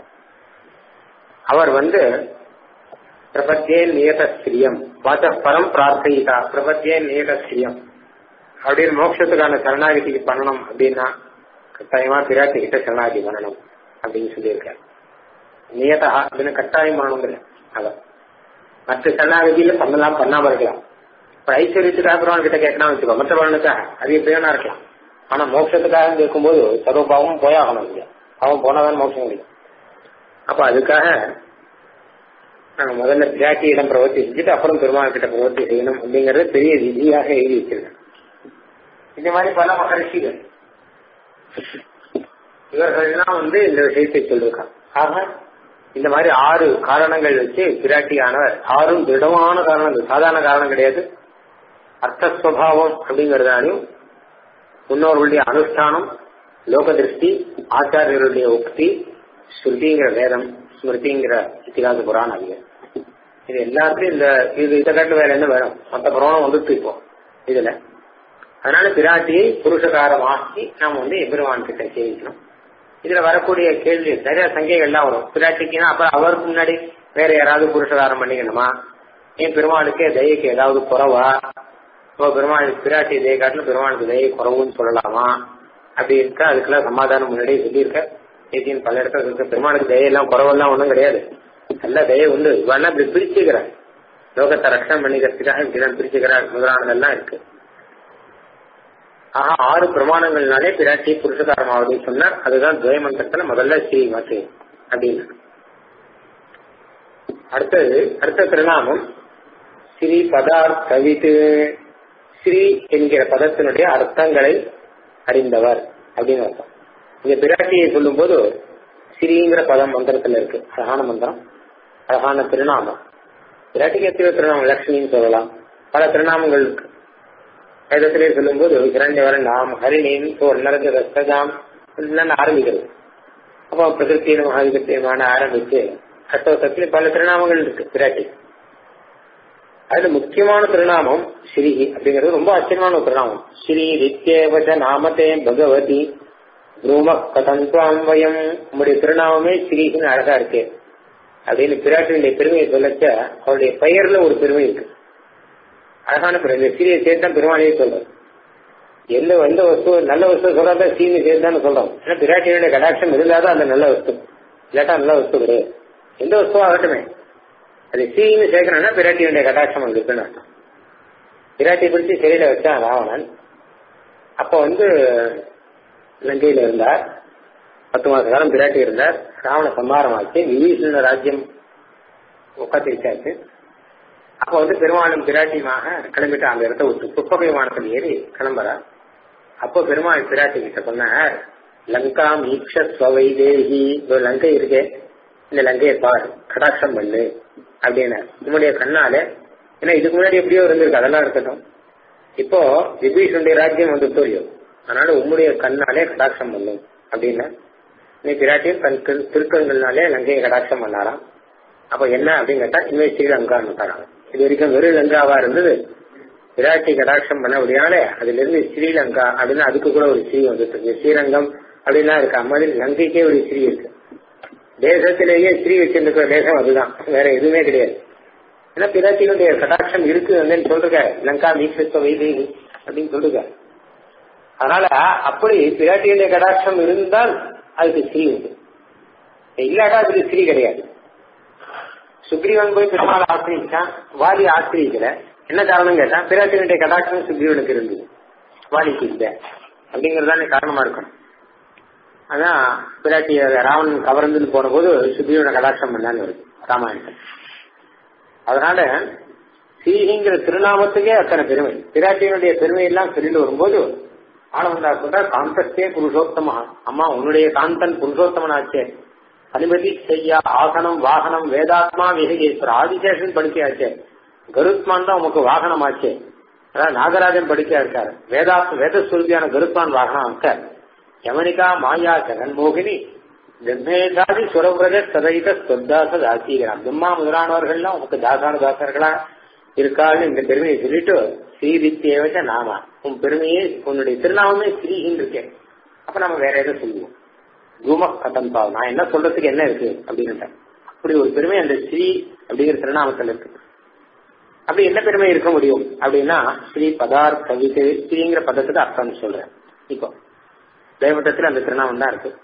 Speaker 1: அவர் வந்து பிரபத்தியே நியத ஸ்திரியம் வாச்ச பரம் பிரார்த்திதா பிரபத்தியே நியத ஸ்திரியம் அப்படின்னு மோட்சத்துக்கான சரணாகதிக்கு பண்ணணும் அப்படின்னா கட்டாயமா பிராட்டி கிட்ட சரணாகதி பண்ணணும் அப்படின்னு சொல்லியிருக்காரு நியதா அப்படின்னு கட்டாயம் பண்ணணுங்கிற அவர் மற்ற சரணாகதியில பண்ணலாம் பண்ணாம இருக்கலாம் இப்ப ஐஸ்வர்யத்துக்காக பெருமாள் கிட்ட கேட்கணும் வச்சுக்கோ மற்ற பலனுக்காக அது எப்படியா இருக்கலாம் ஆனா மோட்சத்துக்காக கேட்கும்போது சர்வபாவம் போயாகணும் இல்லையா அவன் போனாதான் மோட்சம் முடியும் அப்ப அதுக்காக நாங்க முதல்ல பிராட்டியிடம் பிரவர்த்தி செஞ்சுட்டு அப்புறம் பெருமாள் கிட்ட பிரவர்த்தி செய்யணும் அப்படிங்கறது பெரிய விதியாக எழுதி வச்சிருக்கேன் இந்த மாதிரி பல மகர்ஷிகள் இவர்கள்லாம் வந்து இந்த விஷயத்தை சொல்லியிருக்காங்க ஆக இந்த மாதிரி ஆறு காரணங்கள் வச்சு பிராட்டியானவர் ஆறும் திடமான காரணங்கள் சாதாரண காரணம் கிடையாது அர்த்தஸ்வபாவம் அப்படிங்கறதாலையும் முன்னோர்களுடைய அனுஷ்டானம் லோக திருஷ்டி ஆச்சாரியருடைய உக்தி ஸ்ருதிங்கிற வேதம் ஸ்மிருதிங்கிற இத்திகாச புராணம் அது இது எல்லாத்தையும் இந்த இது இதை காட்டு வேற என்ன வேணும் மற்ற புராணம் வந்துட்டு இப்போ இதுல அதனால பிராட்டியை புருஷகாரமாக்கி நாம் வந்து எபெருமான் கிட்ட சேவிக்கணும் இதுல வரக்கூடிய கேள்வி நிறைய சங்கைகள்லாம் வரும் பிராட்டிக்குன்னா அப்ப அவருக்கு முன்னாடி வேற யாராவது புருஷகாரம் பண்ணிக்கணுமா ஏன் பெருமாளுக்கு தயைக்கு ஏதாவது குறவா இப்போ பெருமாள் பிராட்டி தயை காட்டிலும் பெருமாளுக்கு தயை குறவுன்னு சொல்லலாமா அப்படி இருக்கா அதுக்கெல்லாம் சமாதானம் முன்னாடியே சொல்லியிருக்க ஏசியன் பல இடத்துல இருக்க பெருமாளுக்கு தயெல்லாம் குறவெல்லாம் ஒன்றும் கிடையாது நல்ல தயை உண்டு இவெல்லாம் இப்படி பிரிச்சுக்கிறார் லோகத்தை ரட்சணம் பண்ணிக்கிறதுக்காக இப்படிதான் பிரிச்சுக்கிறார் முதலானதெல்லாம் இருக்கு ஆஹா ஆறு பிரமாணங்கள்னாலே பிராட்டி புருஷகாரமாவதை சொன்னார் அதுதான் துவயமந்திரத்துல முதல்ல ஸ்ரீ மாத்து அப்படின்னு அடுத்தது அடுத்த திருநாமம் ஸ்ரீ பதார்த்தவித்து ஸ்ரீ என்கிற பதத்தினுடைய அர்த்தங்களை அறிந்தவர் அப்படின்னு அர்த்தம் இந்த பிராட்டியை சொல்லும் போது ஸ்ரீங்கிற பதம் மந்திரத்துல இருக்கு அழகான மந்திரம் அழகான திருநாமம் பிராட்டிக்கு எத்தனை திருநாமம் லட்சுமின்னு சொல்லலாம் பல திருநாமங்கள் இருக்கு வேதத்திலே சொல்லும்போது இரண்டவரன் நாம் ஹரிணின் சோர் நரஞ்ச ரஸ்ததாம் ஆரம்பிக்கிறது அப்போ பிரகிருத்தியும் மகாவிகத்தியமான ஆரம்பிச்சு அஷ்டவசத்துல பல திருநாமங்கள் இருக்கு பிராட்டி அதுல முக்கியமான திருநாமம் ஸ்ரீ அப்படிங்கிறது ரொம்ப ஆச்சரியமான ஒரு திருநாமம் ஸ்ரீ ரித்யேவச நாமத்தே பகவதி ரூம கதந்த்வாம் வயம் உங்களுடைய திருநாமமே ஸ்ரீன்னு அழகா இருக்கு அப்படின்னு பிராட்டியுடைய பெருமையை சொல்லச்ச அவருடைய பெயர்ல ஒரு பெருமை இருக்கு அழகான பெருமை இந்த ஸ்ரீயை சேர்த்தா பெருமாளையே சொல்றது எந்த எந்த வஸ்து நல்ல வஸ்து சொல்றதா ஸ்ரீனு சேர்த்தான்னு சொல்றோம் ஏன்னா பிராட்டியுடைய கடாட்சம் இருந்தாதான் அந்த நல்ல வஸ்து இல்லாட்டா நல்ல வஸ்து கிடையாது எந்த வஸ்துவா ஆகட்டுமே அது ஸ்ரீன்னு சேர்க்கணும்னா பிராட்டியுடைய கடாட்சம் அங்க இருக்குன்னு அர்த்தம் பிராட்டி பிடிச்சி சிறையில வச்சான் ராவணன் அப்ப வந்து லங்கையில இருந்தார் பத்து மாச காலம் பிராட்டி இருந்தார் ராவண சம்மாரம் ஆச்சு விபீஷண ராஜ்யம் உட்காந்து வச்சாச்சு அப்ப வந்து பெருமாளும் பிராட்டியுமாக கிளம்பிட்டு அந்த இடத்த விட்டு புஷ்ப விமானத்தில் ஏறி கிளம்புறார் அப்போ பெருமாள் பிராட்டி கிட்ட சொன்னார் லங்கா மீக்ஷ ஸ்வவை தேகி ஒரு லங்கை இருக்கே இந்த லங்கையை பார் கடாட்சம் பண்ணு அப்படின்னு உன்னுடைய கண்ணால ஏன்னா இதுக்கு முன்னாடி எப்படியோ இருந்திருக்கு அதெல்லாம் இருக்கட்டும் இப்போ விபீஷனுடைய ராஜ்யம் வந்து தோல்வியும் அதனால உம்முடைய கண்ணாலே கடாட்சம் பண்ணும் அப்படின்னா நீ பிராட்டியும் தன் திருக்கங்கள்னாலே லங்கையை கடாட்சம் பண்ணாராம் அப்ப என்ன அப்படின்னு கேட்டா இனிமே ஸ்ரீலங்கான்னு தராங்க இது வரைக்கும் வெறும் லங்காவா இருந்தது விராட்டி கடாட்சம் பண்ணபடியாலே அதுல இருந்து ஸ்ரீலங்கா அப்படின்னு அதுக்கு கூட ஒரு ஸ்ரீ வந்துட்டு இருக்கு ஸ்ரீரங்கம் அப்படின்லாம் இருக்கு மாதிரி லங்கைக்கே ஒரு ஸ்ரீ இருக்கு தேசத்திலேயே ஸ்ரீ வச்சிருக்கிற தேசம் அதுதான் வேற எதுவுமே கிடையாது ஏன்னா பிராட்டியினுடைய கடாட்சம் இருக்கு வந்து சொல்றீங்க லங்கா மீட்சத்துவ வைதேகி அப்படின்னு சொல்லுங்க அதனால அப்படி பிராட்டியுடைய கடாட்சம் இருந்தால் அதுக்கு ஸ்ரீ உண்டு இல்லாட்டா அதுக்கு ஸ்ரீ கிடையாது சுக்ரீவன் போய் பெருமாள் ஆசிரியிச்சான் வாலி ஆசிரியக்கல என்ன காரணம் கேட்டா பிராட்டினுடைய கடாட்சம் சுக்ரீவனுக்கு இருந்தது வாலிக்கு இல்லை அப்படிங்கறதானே காரணமா இருக்கும் அதான் பிராட்டிய ராவணன் கவர்ந்துன்னு போன போது சுக்ரீவனை கடாட்சம் பண்ணான்னு வருது ராமாயணம் அதனால சீகிங்கிற திருநாமத்துக்கே அத்தனை பெருமை பிராட்டியினுடைய பெருமை எல்லாம் சொல்லிட்டு வரும்போது ஆனந்தா சொல்ற காந்தஸ்தே புருஷோத்தமா அம்மா உன்னுடைய காந்தன் புருஷோத்தமனாச்சே அனுமதி செய்ய ஆசனம் வாகனம் வேதாத்மா விஹகேஸ்வர ஆதிசேஷன் படுக்கையாச்சே கருத்மான் தான் உமக்கு வாகனம் ஆச்சே அதான் நாகராஜன் படுக்கையா இருக்காரு வேதா வேதஸ்வரூபியான கருத்மான் வாகனம் இருக்க யமனிகா மாயா ஜெகன்மோகினி பிரம்மேதாதி சுரவிரஜ சதைத ஸ்வத்தாச தாசீகராம் பிரம்மா முதலானவர்கள்லாம் உமக்கு தாசான தாசர்களா இருக்கான்னு இந்த பெருமையை சொல்லிட்டு ஸ்ரீரித்தேவச்ச நாமா உன் பெருமையே உன்னுடைய திருநாமமே ஸ்ரீஹின்னு இருக்கேன் அப்ப நம்ம வேற எதை சொல்லுவோம் ரூம கதம் பாவ் நான் என்ன சொல்றதுக்கு என்ன இருக்கு அப்படின்னு அப்படி ஒரு பெருமை அந்த ஸ்ரீ அப்படிங்கிற திருநாமத்தில் இருக்கு அப்படி என்ன பெருமை இருக்க முடியும் அப்படின்னா ஸ்ரீ பதார்த்த விது ஸ்ரீங்கிற பதத்துக்கு அர்த்தம் சொல்றேன் இப்போ தேவட்டத்தில் அந்த திருநாமம் தான் இருக்கு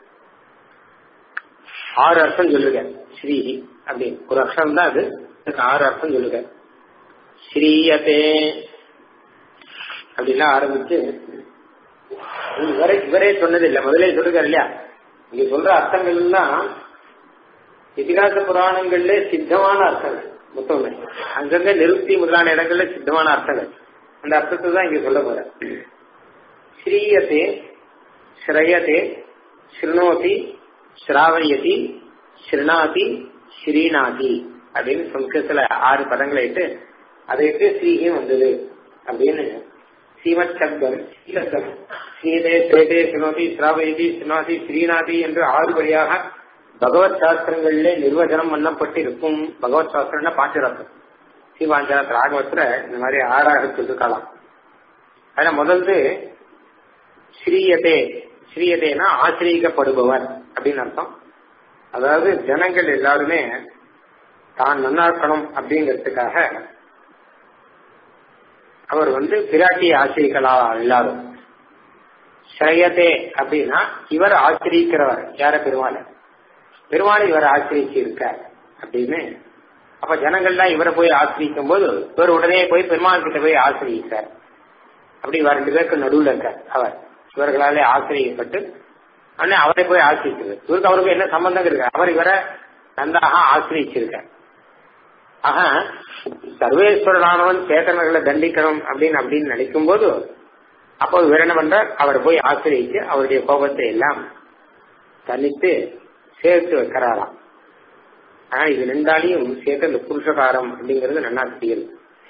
Speaker 1: ஆறு அர்த்தம் சொல்லுங்க ஸ்ரீ அப்படின்னு ஒரு அர்த்தம் தான் அது அதுக்கு ஆறு அர்த்தம் சொல்லுங்க ஸ்ரீயதே அப்படிலாம் ஆரம்பிச்சு இவரே இவரே சொன்னது இல்ல முதலே சொல்லுங்க இல்லையா இங்க சொல்ற அர்த்தங்கள் எல்லாம் இதிகாச புராணங்கள்ல சித்தமான அர்த்தங்கள் மொத்தமே அங்கங்க நிறுத்தி முதலான இடங்கள்ல சித்தமான அர்த்தங்கள் அந்த அர்த்தத்தை தான் இங்க சொல்ல போற ஸ்ரீயதே ஸ்ரயதே ஸ்ருணோதி ஸ்ராவயதி ஸ்ருணாதி ஸ்ரீநாதி அப்படின்னு சம்ஸ்கிருதத்துல ஆறு பதங்களை இட்டு அதை இட்டு ஸ்ரீயும் வந்தது அப்படின்னு ஸ்ரீமத் சப்தம் ஸ்ரீலப்தம் ஸ்ரீதே ஸ்ரேதே ஸ்ருணோதி ஸ்ராவயதி ஸ்ருணாதி ஸ்ரீநாதி என்று ஆறு வழியாக பகவத் சாஸ்திரங்களிலே நிர்வச்சனம் பண்ணப்பட்டிருக்கும் பகவத் சாஸ்திரம்னா பாஞ்சராத்திரம் ஸ்ரீபாஞ்சராத்திர ராகவத்துல இந்த மாதிரி ஆறாக சொல்லிருக்கலாம் அதுல முதல்து ஸ்ரீயதே ஸ்ரீயதேனா ஆசிரியக்கப்படுபவர் அப்படின்னு அர்த்தம் அதாவது ஜனங்கள் எல்லாருமே தான் நல்லா இருக்கணும் அப்படிங்கிறதுக்காக அவர் வந்து பிராட்டியை ஆசிரிக்கலாம் எல்லாரும் ஸ்ரயதே அப்படின்னா இவர் ஆசிரிக்கிறவர் யார பெருமாள் பெருமாள் இவர் ஆசிரிச்சு இருக்கார் அப்படின்னு அப்ப ஜனங்கள்லாம் இவரை போய் ஆசிரிக்கும் போது இவர் உடனே போய் பெருமாள் கிட்ட போய் ஆசிரியிச்சார் அப்படி இவர் ரெண்டு பேருக்கு நடுவில் இருக்கார் அவர் இவர்களாலே ஆசிரியப்பட்டு உடனே அவரை போய் ஆசிரிக்கிறது இவருக்கு அவருக்கு என்ன சம்பந்தம் இருக்கு அவர் இவரை நன்றாக ஆசிரிச்சிருக்கார் ஆக சர்வேஸ்வரனானவன் சேத்தனர்களை தண்டிக்கணும் அப்படின்னு அப்படின்னு நினைக்கும் போது அப்போ இவர் என்ன பண்றார் அவர் போய் ஆசிரியிச்சு அவருடைய கோபத்தை எல்லாம் தனித்து சேர்த்து வைக்கிறாராம் ஆனா இது ரெண்டாலையும் சேர்த்து அந்த புருஷகாரம் அப்படிங்கிறது நல்லா தெரியுது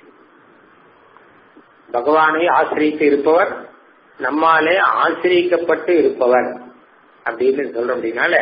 Speaker 1: பகவானை ஆசிரியித்து இருப்பவர் நம்மாலே ஆசிரியக்கப்பட்டு இருப்பவர் அப்படின்னு சொல்றோம் அப்படின்னால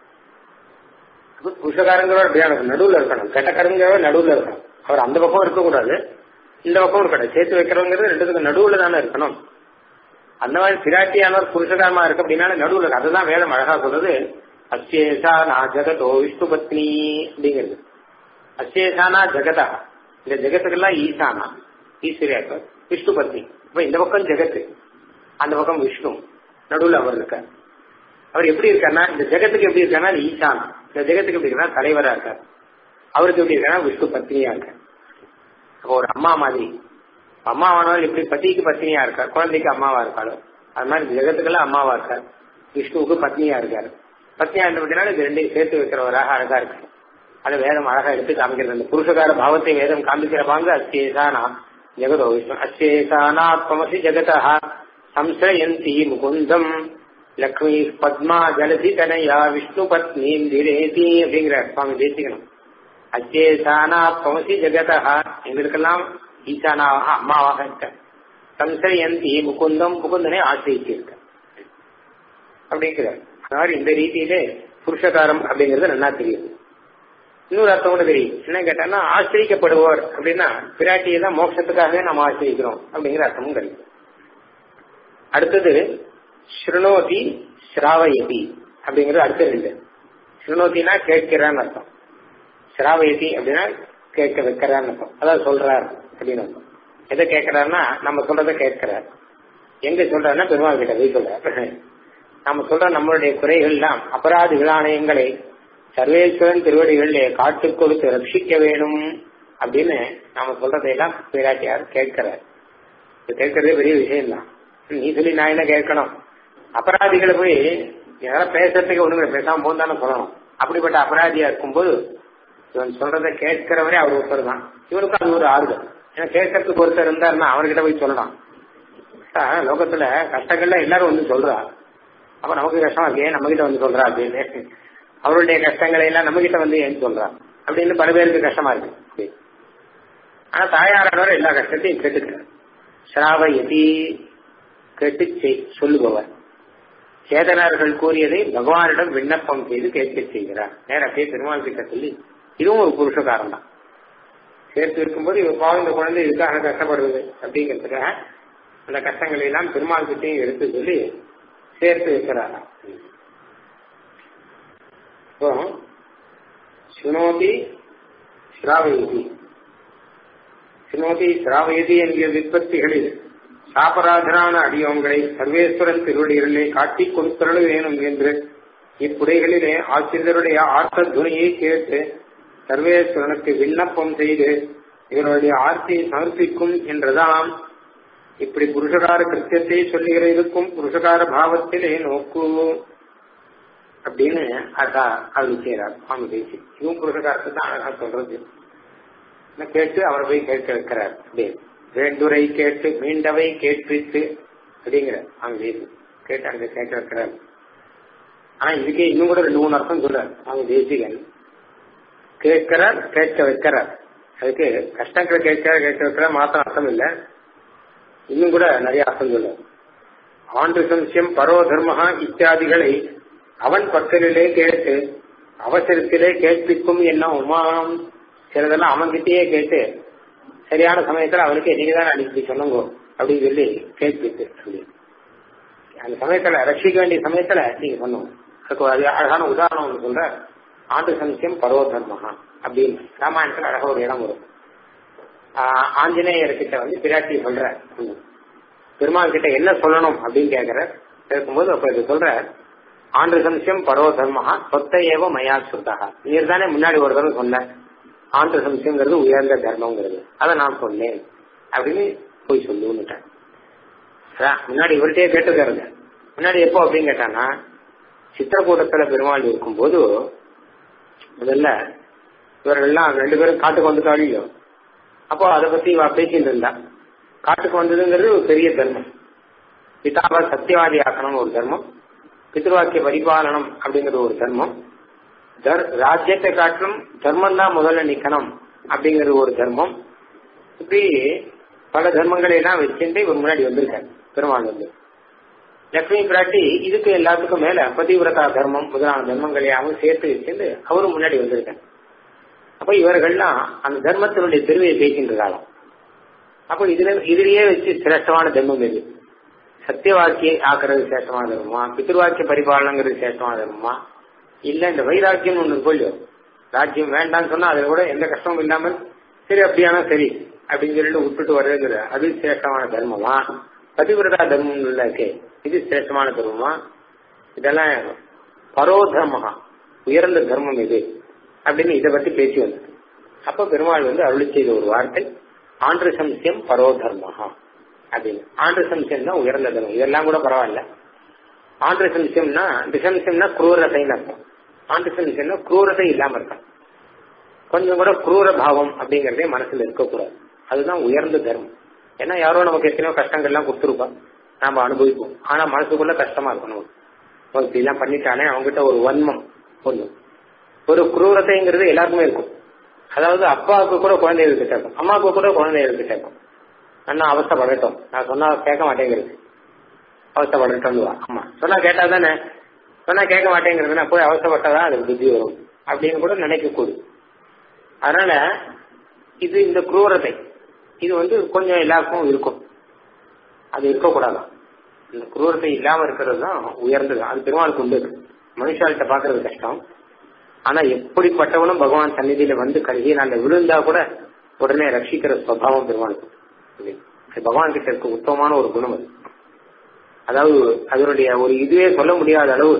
Speaker 1: புருஷகாரங்களோட அப்படியான நடுவில் இருக்கணும் கெட்டக்காரங்களோட நடுவில் இருக்கணும் அவர் அந்த பக்கம் இருக்கக்கூடாது இந்த பக்கம் இருக்கணும் சேர்த்து வைக்கிறவங்கிறது ரெண்டுத்துக்கு நடுவில் தானே இருக்கணும் அந்த மாதிரி பிராட்டியானவர் புருஷகாரமா இருக்கு அப்படின்னா நடுவில் இருக்கு அதுதான் வேதம் அழகா சொல்றது அச்சேஷானா ஜெகதோ விஷ்ணு பத்னி அப்படிங்கிறது அச்சேஷானா ஜெகதா இந்த ஜெகத்துக்கெல்லாம் ஈசானா ஈஸ்வரியாக்க விஷ்ணு பத்னி இப்ப இந்த பக்கம் ஜெகத்து அந்த பக்கம் விஷ்ணு நடுவில் அவர் இருக்கார் அவர் எப்படி இருக்காருன்னா இந்த ஜெகத்துக்கு எப்படி இருக்காருன்னா ஈசானா இந்த ஜெகத்துக்கு எப்படி இருக்கா தலைவரா இருக்கார் அவருக்கு எப்படி இருக்கா விஷ்ணு பத்னியா இருக்கார் அப்போ ஒரு அம்மா மாதிரி அம்மாவானவர் எப்படி பத்திக்கு பத்னியா இருக்கார் குழந்தைக்கு அம்மாவா இருக்காரு அது மாதிரி ஜெகத்துக்கெல்லாம் அம்மாவா இருக்கார் விஷ்ணுவுக்கு பத்னியா இருக்காரு பத்னியா இருந்தபடினால இது ரெண்டையும் சேர்த்து வைக்கிறவராக அழகா இருக்கு அது வேதம் அழகா எடுத்து காமிக்கிறது அந்த புருஷகார பாவத்தை வேதம் காமிக்கிற பாங்க அச்சேசானா ஜெகதோ விஷ்ணு அச்சேசானா துவமசி ஜெகதா சம்சயந்தி முகுந்தம் லக்ஷ்மி பத்மா ஜலதி தனையா விஷ்ணு பத்னி திரேதி அப்படிங்கிற சுவாமி தேசிக்கணும் அச்சேசானா துவமசி ஜெகதா எங்களுக்கெல்லாம் ஈசானாவாக அம்மாவாக இருக்க சம்சயந்தி முகுந்தம் முகுந்தனை ஆசிரியிச்சு இருக்க அப்படிங்கிறார் அதாவது இந்த ரீதியிலே புருஷகாரம் அப்படிங்கிறது நல்லா தெரியுது இன்னொரு அர்த்தம் கூட தெரியும் என்ன கேட்டான்னா ஆசிரிக்கப்படுவோர் அப்படின்னா பிராட்டியை தான் மோட்சத்துக்காகவே நாம் ஆசிரிக்கிறோம் அப்படிங்கிற அர்த்தமும் கிடைக்கும் அடுத்தது ஸ்ருணோதி ஸ்ராவயதி அப்படிங்கிறது அடுத்த ரெண்டு ஸ்ருணோத்தினா கேட்கிறான்னு அர்த்தம் ஸ்ராவயதி அப்படின்னா கேட்க வைக்கிறான்னு அர்த்தம் அதாவது சொல்றார் அப்படின்னு அர்த்தம் எதை கேட்கிறாருன்னா நம்ம சொல்றதை கேட்கிறார் எங்க சொல்றாருன்னா பெருமாள் கிட்ட போய் சொல்றாரு நம்ம சொல்ற நம்மளுடைய குறைகள் எல்லாம் அபராதிகளான எங்களை சர்வேஸ்வரன் திருவடிகளிலே காட்டுக் கொடுத்து ரட்சிக்க வேணும் அப்படின்னு நாம சொல்றதையெல்லாம் பேராட்டியார் கேட்கிறார் இது கேட்கறதே பெரிய விஷயம்தான் நீ சொல்லி நான் என்ன கேட்கணும் அபராதிகளை போய் யாராவது பேசுறதுக்கு ஒண்ணுங்க பேசாம போந்தானே சொல்லணும் அப்படிப்பட்ட அபராதியா இருக்கும்போது இவன் சொல்றதை கேட்கிறவரே அவர் ஒருத்தர் தான் இவனுக்கு அது ஒரு ஆறுதல் ஏன்னா கேட்கறதுக்கு ஒருத்தர் இருந்தாருன்னா அவர்கிட்ட போய் சொல்லலாம் லோகத்துல கஷ்டங்கள்ல எல்லாரும் வந்து சொல்றா அப்ப நமக்கு கஷ்டம் இருக்கு ஏன் நம்ம கிட்ட வந்து சொல்றா அப்படின்னு அவருடைய கஷ்டங்களை எல்லாம் நம்ம கிட்ட வந்து ஏன் சொல்றா அப்படின்னு பல பேருக்கு கஷ்டமா இருக்கு ஆனா தாயாரானவர் எல்லா கஷ்டத்தையும் கேட்டுக்கிறார் ஸ்ராவயதி கேட்டு சொல்லுபவர் சேதனர்கள் கூறியதை பகவானிடம் விண்ணப்பம் செய்து கேட்க செய்கிறார் நேரம் அப்படியே பெருமாள் கிட்ட சொல்லி இதுவும் ஒரு புருஷகாரம் தான் சேர்த்து இருக்கும்போது இவர் பாவம் இந்த குழந்தை இதுக்காக கஷ்டப்படுவது அப்படிங்கிறதுக்காக அந்த கஷ்டங்களை எல்லாம் பெருமாள் கிட்டையும் எடுத்து சொல்லி சேர்த்து வைக்கிறாராம் இப்போ சுனோதி ஸ்ராவயதி சுனோதி ஸ்ராவயதி என்கிற விற்பத்திகளில் சாபராதனான அடியோங்களை சர்வேஸ்வரன் திருவடிகளிலே காட்டிக் கொடுத்தருள் வேணும் என்று இப்புடைகளிலே ஆசிரியருடைய ஆர்த்த துணியை கேட்டு சர்வேஸ்வரனுக்கு விண்ணப்பம் செய்து இவருடைய ஆர்த்தியை சமர்ப்பிக்கும் என்றதாம் இப்படி புருஷகார கிருத்தியத்தை சொல்லுகிற இருக்கும் புருஷகார பாவத்திலே நோக்கு அப்படின்னு அழகா அருள் செய்யறார் சுவாமி பேசி இதுவும் புருஷகாரத்தை தான் அழகா சொல்றது கேட்டு அவரை போய் கேட்க வைக்கிறார் அப்படின்னு வேண்டுரை கேட்டு மீண்டவை கேட்பித்து அப்படிங்கிற அவங்க தேசி கேட்டு அங்க கேட்க வைக்கிறார் ஆனா இதுக்கே இன்னும் கூட ரெண்டு மூணு அர்த்தம் சொல்றார் அவங்க தேசிகன் கேட்கிறார் கேட்க வைக்கிறார் அதுக்கு கஷ்டங்களை கேட்க கேட்க வைக்கிற மாத்திரம் அர்த்தம் இல்லை இன்னும் கூட நிறைய அர்த்தம் சொல்றார் ஆண்டு சம்சியம் பரோ தர்மஹா இத்தியாதிகளை அவன் பக்கலிலே கேட்டு அவசரத்திலே கேட்பிக்கும் என்ன உமானம் சிலதெல்லாம் அவன்கிட்டயே கேட்டு சரியான சமயத்துல அவனுக்கு நீங்க தான் அன்னைக்கு சொன்னங்க அப்படின்னு சொல்லி கேட்பித்து சொல்லி அந்த சமயத்துல ரட்சிக்க வேண்டிய சமயத்துல நீங்க சொன்னோம் அதுக்கு ஒரு அழகான உதாரணம் ஒன்று சொல்ற ஆண்டு சம்சியம் பரோ தர்மஹா அப்படின்னு ராமாயணத்துல அழகா ஒரு இடம் வரும் ஆஞ்சநேயர்கிட்ட வந்து பிராட்டி சொல்ற பெருமாள் கிட்ட என்ன சொல்லணும் அப்படின்னு கேட்கிற கேட்கும்போது அப்ப இது சொல்ற ஆண்டு சம்சயம் பரோ தர்மஹா சொத்தை ஏவ மயா சுத்தா நீர் தானே முன்னாடி ஒரு தடவை சொன்ன ஆண்டு சம்சயங்கிறது உயர்ந்த தர்மங்கிறது அதை நான் சொன்னேன் அப்படின்னு போய் சொல்லுன்னுட்டேன் முன்னாடி இவர்கிட்டயே கேட்டுக்காருங்க முன்னாடி எப்போ அப்படின்னு கேட்டானா சித்திரக்கூட்டத்துல பெருமாள் இருக்கும்போது முதல்ல இவர்கள்லாம் ரெண்டு பேரும் காட்டுக்கு வந்துட்டாளியோ அப்போ அதை பத்தி இவ பேசிட்டு இருந்தா காட்டுக்கு வந்ததுங்கிறது ஒரு பெரிய தர்மம் பிதாவ சத்தியவாதி ஆக்கணும் ஒரு தர்மம் பித்ருவாக்கிய பரிபாலனம் அப்படிங்கிற ஒரு தர்மம் ராஜ்யத்தை காட்டிலும் தர்மம் தான் முதல்ல நிக்கணும் அப்படிங்கிறது ஒரு தர்மம் இப்படி பல தர்மங்களை எல்லாம் வச்சுட்டு இவர் முன்னாடி வந்திருக்காரு பெருமாள் வந்து லட்சுமி பிராட்டி இதுக்கு எல்லாத்துக்கும் மேல பதிவிரதா தர்மம் முதலான தர்மங்களையாவும் சேர்த்து வச்சுட்டு அவரும் முன்னாடி வந்திருக்காரு அப்ப இவர்கள்லாம் அந்த தர்மத்தினுடைய பெருமையை பேசின்றாலும் அப்ப இதுல இதுலயே வச்சு சிரேஷ்டமான தர்மம் எது சத்தியவாக்கிய ஆக்குறது சேஷமான தர்மமா பித்ருவாக்கிய பரிபாலனங்கிறது சேஷமான தர்மமா இல்ல இந்த வைராக்கியம் ஒண்ணு போலியோ ராஜ்யம் வேண்டாம்னு சொன்னா அதுல கூட எந்த கஷ்டமும் இல்லாமல் சரி அப்படியானா சரி அப்படின்னு சொல்லிட்டு விட்டுட்டு வர்றதுங்கிற அது சிரேஷ்டமான தர்மமா பதிவிரதா தர்மம் இருக்கே இது சிரேஷ்டமான தர்மமா இதெல்லாம் பரோ தர்மமா உயர்ந்த தர்மம் இது அப்படின்னு இதை பத்தி பேசி வந்தது அப்ப பெருமாள் வந்து அருளி செய்த ஒரு வார்த்தை ஆண்டு சம்சியம் பரோ தர்மஹா அப்படின்னு ஆண்டு சம்சியம் தான் உயர்ந்த தர்மம் இதெல்லாம் கூட பரவாயில்ல ஆண்டு சம்சியம்னா டிசம்சியம்னா குரூரதைன்னு அர்த்தம் ஆண்டு சம்சியம்னா குரூரதை இல்லாம இருக்கான் கொஞ்சம் கூட குரூர பாவம் அப்படிங்கறதே மனசுல இருக்கக்கூடாது அதுதான் உயர்ந்த தர்மம் ஏன்னா யாரோ நமக்கு எத்தனையோ கஷ்டங்கள்லாம் கொடுத்துருப்பா நாம அனுபவிப்போம் ஆனா மனசுக்குள்ள கஷ்டமா இருக்கணும் இப்படி எல்லாம் பண்ணிட்டானே அவங்ககிட்ட ஒரு வன்மம் ஒண்ணு ஒரு குரூரத்தைங்கிறது எல்லாருக்குமே இருக்கும் அதாவது அப்பாவுக்கு கூட குழந்தைகள் கிட்ட இருக்கும் அம்மாவுக்கு கூட குழந்தைகள் கிட்ட இருக்கும் அண்ணா அவஸ்தப்படட்டும் நான் சொன்னா கேட்க மாட்டேங்கிறது அவஸ்தப்படட்டும் அம்மா சொன்னா கேட்டா தானே சொன்னா கேட்க மாட்டேங்கிறதுனா போய் அவசரப்பட்டாதான் அதுக்கு புத்தி வரும் அப்படின்னு கூட நினைக்கக்கூடும் அதனால இது இந்த குரூரத்தை இது வந்து கொஞ்சம் எல்லாருக்கும் இருக்கும் அது இருக்கக்கூடாதான் இந்த குரூரத்தை இல்லாம இருக்கிறது தான் உயர்ந்தது அது பெருமாளுக்கு உண்டு மனுஷால்கிட்ட பாக்குறது கஷ்டம் ஆனா எப்படிப்பட்டவனும் பகவான் சந்நிதியில வந்து கருகிய நாள்ல விழுந்தா கூட உடனே ரட்சிக்கிற சுவாவம் பெருமாளுக்கு அது பகவான் கிட்ட இருக்க உத்தமமான ஒரு குணம் அது அதாவது அதனுடைய ஒரு இதுவே சொல்ல முடியாத அளவு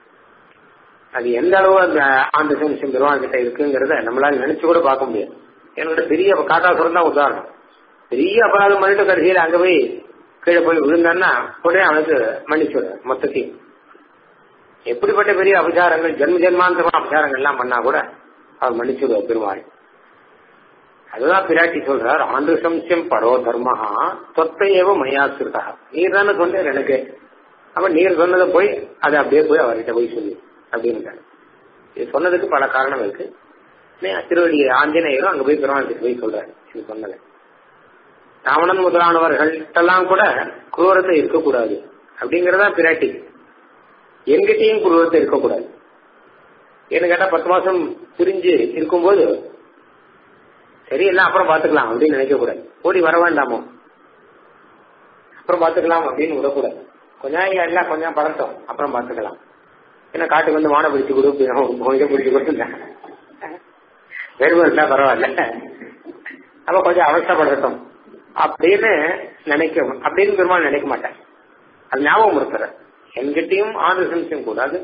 Speaker 1: அது எந்த அளவு அந்த ஆண்டு சம்சம் பெருமாள் கிட்ட இருக்குங்கிறத நம்மளால நினைச்சு கூட பார்க்க முடியாது என்னோட பெரிய காட்டாசுரம் தான் உதாரணம் பெரிய அபராதம் பண்ணிட்டு கடைசியில் அங்க போய் கீழே போய் விழுந்தான்னா உடனே அவனுக்கு மன்னிச்சு மொத்தத்தையும் எப்படிப்பட்ட பெரிய அபச்சாரங்கள் ஜென்ம ஜென்மாந்தமான அபச்சாரங்கள் எல்லாம் பண்ணா கூட அவர் மன்னிச்சுடுவார் பெருமாள் அதுதான் பிராட்டி சொல்றார் ஆண்டு சம்சம் பரோ தர்மஹா தொத்தையவ மயாசுரா நீர் தானே சொன்னார் எனக்கு அப்ப நீர் சொன்னதை போய் அதை அப்படியே போய் அவர்கிட்ட போய் சொல்லு அப்படின்னு இது சொன்னதுக்கு பல காரணம் இருக்கு திருவள்ளி ஆஞ்சநேயரும் அங்க போய் பெருமாள் போய் சொல்றாரு இது சொன்னது ராவணன் முதலானவர்கள்ட்டெல்லாம் கூட குரூரத்தை இருக்கக்கூடாது அப்படிங்கறதா பிராட்டி எங்கிட்டையும் குரூரத்தை இருக்கக்கூடாது ஏன்னு கேட்டா பத்து மாசம் பிரிஞ்சு இருக்கும்போது சரி எல்லாம் அப்புறம் பாத்துக்கலாம் அப்படின்னு நினைக்க கூடாது ஓடி வர வேண்டாமோ அப்புறம் பாத்துக்கலாம் அப்படின்னு விடக்கூடாது கொஞ்சம் எல்லாம் கொஞ்சம் பறட்டும் அப்புறம் பாத்துக்கலாம் ஏன்னா காட்டுக்கு வந்து மானை பிடிச்சு கொடு கொஞ்சம் பிடிச்சு கொடுத்துருந்தேன் வெறும் இருந்தா பரவாயில்ல அப்ப கொஞ்சம் அவசரப்படட்டும் அப்படின்னு நினைக்க அப்படின்னு பெருமாள் நினைக்க மாட்டேன் அது ஞாபகம் இருக்கிற என்கிட்டயும் ஆண்டு சம்சம் கூடாது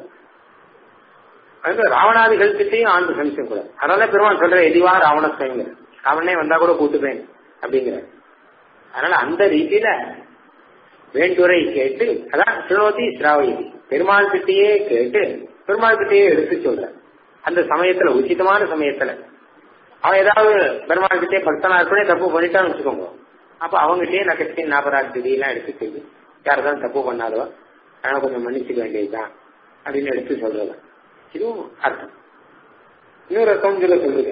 Speaker 1: அது ராவணாதிகள் கிட்டையும் ஆண்டு சம்சம் கூடாது அதனால பெருமாள் சொல்ற எதிவா ராவண சுவங்கிற ராவணனே வந்தா கூட கூட்டுப்பேன் அப்படிங்கிற அதனால அந்த ரீதியில வேண்டுரை கேட்டு அதான் சிரோதி சிராவதி பெருமாள் கிட்டேயே கேட்டு பெருமாள் கிட்டேயே எடுத்து சொல்ற அந்த சமயத்துல உச்சிதமான சமயத்துல அவன் ஏதாவது பெருமாள் கிட்டே பக்தனா இருக்கே தப்பு பண்ணிட்டான்னு வச்சுக்கோங்க அப்ப அவங்ககிட்டயே நகத்தின் நாபராஜ் எல்லாம் எடுத்து சொல்லி யார்தான் தப்பு பண்ணாதோ அதனால கொஞ்சம் மன்னிச்சுக்க வேண்டியதுதான் அப்படின்னு எடுத்து சொல்றது இதுவும் அர்த்தம் இன்னொரு அர்த்தம் சொல்ல சொல்லுங்க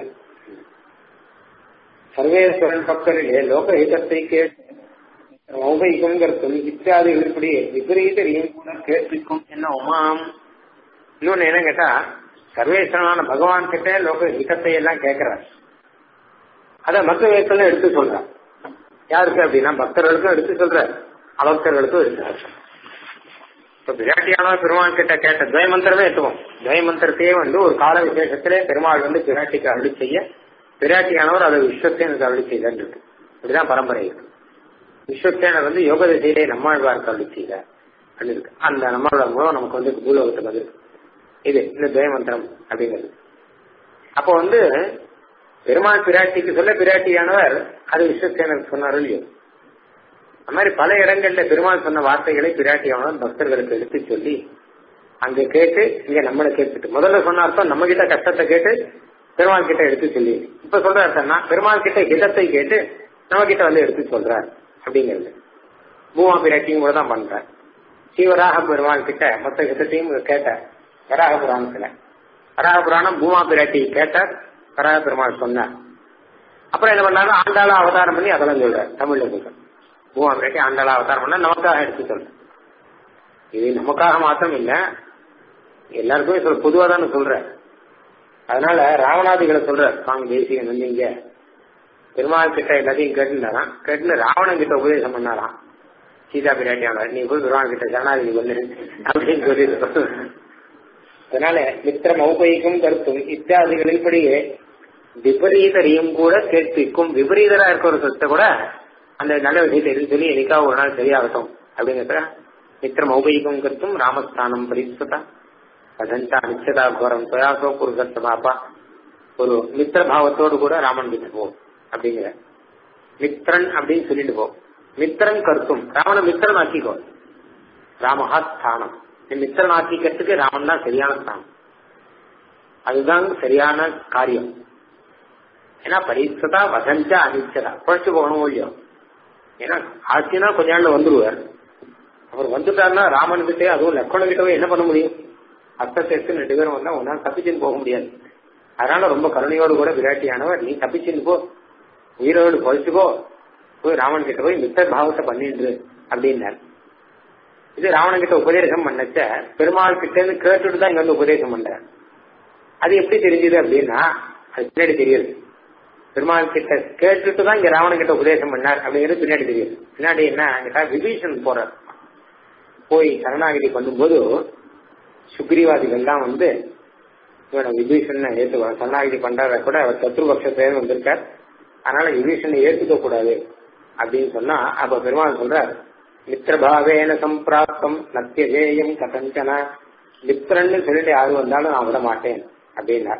Speaker 1: சர்வேஸ்வரன் பக்கரிலே லோக ஹிதத்தை கேட்டு மௌகைகங்கிறது இத்தியாதி இப்படி விபரீதரையும் கூட கேட்பிக்கும் என்ன உமாம் இன்னொன்னு என்ன கேட்டா சர்வேஸ்வரனான பகவான் கிட்ட லோக ஹிதத்தை எல்லாம் கேட்கிறார் அத மற்ற வேட்கள் எடுத்து சொல்றார் யாருக்கு அப்படின்னா பக்தர்களுக்கும் எடுத்து சொல்ற அபக்தர்களுக்கும் எடுத்து இப்ப பிராட்டியானவர் பெருமாள் கிட்ட கேட்ட துவயமந்திரமே எட்டுவோம் துவயமந்திரத்தையே வந்து ஒரு கால விசேஷத்திலே பெருமாள் வந்து பிராட்டிக்கு அருளி செய்ய பிராட்டியானவர் அதை விஸ்வசேனுக்கு அருளி செய்தான் இருக்கு இப்படிதான் பரம்பரை இருக்கு விஸ்வசேனர் வந்து யோக திசையிலே நம்மாழ்வாருக்கு அருளி செய்தார் இருக்கு அந்த நம்மளோட மூலம் நமக்கு வந்து பூலோகத்துக்கு வந்து இது இந்த துவயமந்திரம் அப்படிங்கிறது அப்போ வந்து பெருமாள் பிராட்டிக்கு சொல்ல பிராட்டியானவர் அது விஸ்வசேனருக்கு சொன்னார் இல்லையோ அந்த மாதிரி பல இடங்கள்ல பெருமாள் சொன்ன வார்த்தைகளை பிராட்டியானவர் பக்தர்களுக்கு எடுத்து சொல்லி அங்க கேட்டு இங்க நம்மளை கேட்டுட்டு முதல்ல சொன்ன அர்த்தம் நம்ம கிட்ட கஷ்டத்தை கேட்டு பெருமாள் கிட்ட எடுத்து சொல்லி இப்ப சொல்ற அர்த்தம்னா பெருமாள் கிட்ட ஹிதத்தை கேட்டு நம்ம கிட்ட வந்து எடுத்து சொல்றார் அப்படிங்கிறது பூமா பிராட்டியும் கூட தான் பண்ற சீவராக பெருமாள் கிட்ட மொத்த ஹிதத்தையும் கேட்ட வராக புராணத்துல வராக புராணம் பூமா பிராட்டி கேட்டார் வராக பெருமாள் சொன்னார் அப்புறம் என்ன பண்ணாரு ஆண்டாள அவதாரம் பண்ணி அதெல்லாம் சொல்றாரு தமிழ்ல சொல்ற பூமா பிராட்டி ஆண்டாள அவதாரம் பண்ண நமக்காக எடுத்து சொல்ற இது நமக்காக மாத்திரம் இல்ல எல்லாருக்குமே சொல் பொதுவா தானே சொல்ற அதனால ராவணாதிகளை சொல்ற சுவாமி தேசிகன் வந்து இங்க பெருமாள் கிட்ட எல்லாத்தையும் கேட்டுனாராம் கேட்டு ராவணன் கிட்ட உபதேசம் பண்ணாராம் சீதா பிராட்டியான நீ போய் பெருமாள் கிட்ட சரணாதிரி பண்ணு அப்படின்னு சொல்லி அதனால மித்திரம் ஔபயிக்கும் கருத்தும் இத்தியாதிகளின்படியே விபரீதரையும் கூட கேட்பிக்கும் விபரீதரா இருக்க ஒரு சொத்தை கூட அந்த நல்ல விஷயத்தை எதுன்னு சொல்லி எனக்கா ஒரு நாள் சரியாகட்டும் அப்படிங்கிறத மித்திரம் ஔபயிகம் கருத்தும் ராமஸ்தானம் பரிசுதா அதன்டா அனிச்சதா கோரம் பிரயாசோ புருஷத்தமாப்பா ஒரு மித்திர பாவத்தோடு கூட ராமன் கிட்ட போ அப்படிங்கிற மித்திரன் அப்படின்னு சொல்லிட்டு போ மித்திரன் கருத்தும் ராமனை மித்திரன் ஆக்கிக்கோ ராமஹா ஸ்தானம் மித்திரன் ஆக்கிக்கிறதுக்கு ராமன் தான் சரியான ஸ்தானம் அதுதான் சரியான காரியம் ஏன்னா பரீட்சதா வசஞ்சா அனிச்சதா குறைச்சு போகணும் இல்லையோ ஏன்னா ஆட்சினா கொஞ்ச நாள்ல வந்துருவார் அவர் வந்துட்டாருன்னா ராமன் கிட்டே அதுவும் லக்ஷ்மணன் கிட்டவே என்ன பண்ண முடியும் அர்த்தத்தை எடுத்து ரெண்டு பேரும் வந்தா ஒன்னா தப்பிச்சுன்னு போக முடியாது அதனால ரொம்ப கருணையோடு கூட விராட்டியானவர் நீ தப்பிச்சுன்னு போ உயிரோடு பொழைச்சுக்கோ போய் ராமன் கிட்ட போய் மித்த பாவத்தை பண்ணிடு அப்படின்னார் இது ராவணன் கிட்ட உபதேசம் பண்ணச்ச பெருமாள் கிட்ட இருந்து கேட்டுட்டு தான் இங்க வந்து உபதேசம் பண்ற அது எப்படி தெரிஞ்சது அப்படின்னா அது பின்னாடி தெரியுது பெருமாள் கிட்ட கேட்டுட்டு தான் இங்க ராவணன் கிட்ட உபதேசம் பண்ணார் அப்படிங்கிறது பின்னாடி தெரியுது பின்னாடி என்ன கேட்டா விபீஷன் போறார் போய் சரணாகிதி பண்ணும்போது சுக்ரீவாதிகள்லாம் வந்து இவனை விபீஷன் ஏற்றுவா சரணாகிதி பண்றத கூட அவர் சத்ருபக்ஷத்திலேருந்து வந்திருக்கார் அதனால விபீஷனை ஏற்றுக்க கூடாது அப்படின்னு சொன்னா அப்ப பெருமாள் சொல்றார் மித்திரபாவேன சம்பிராப்தம் நத்தியஜேயம் கதஞ்சன மித்திரன்னு சொல்லிட்டு யாரு வந்தாலும் நான் விட மாட்டேன் அப்படின்னார்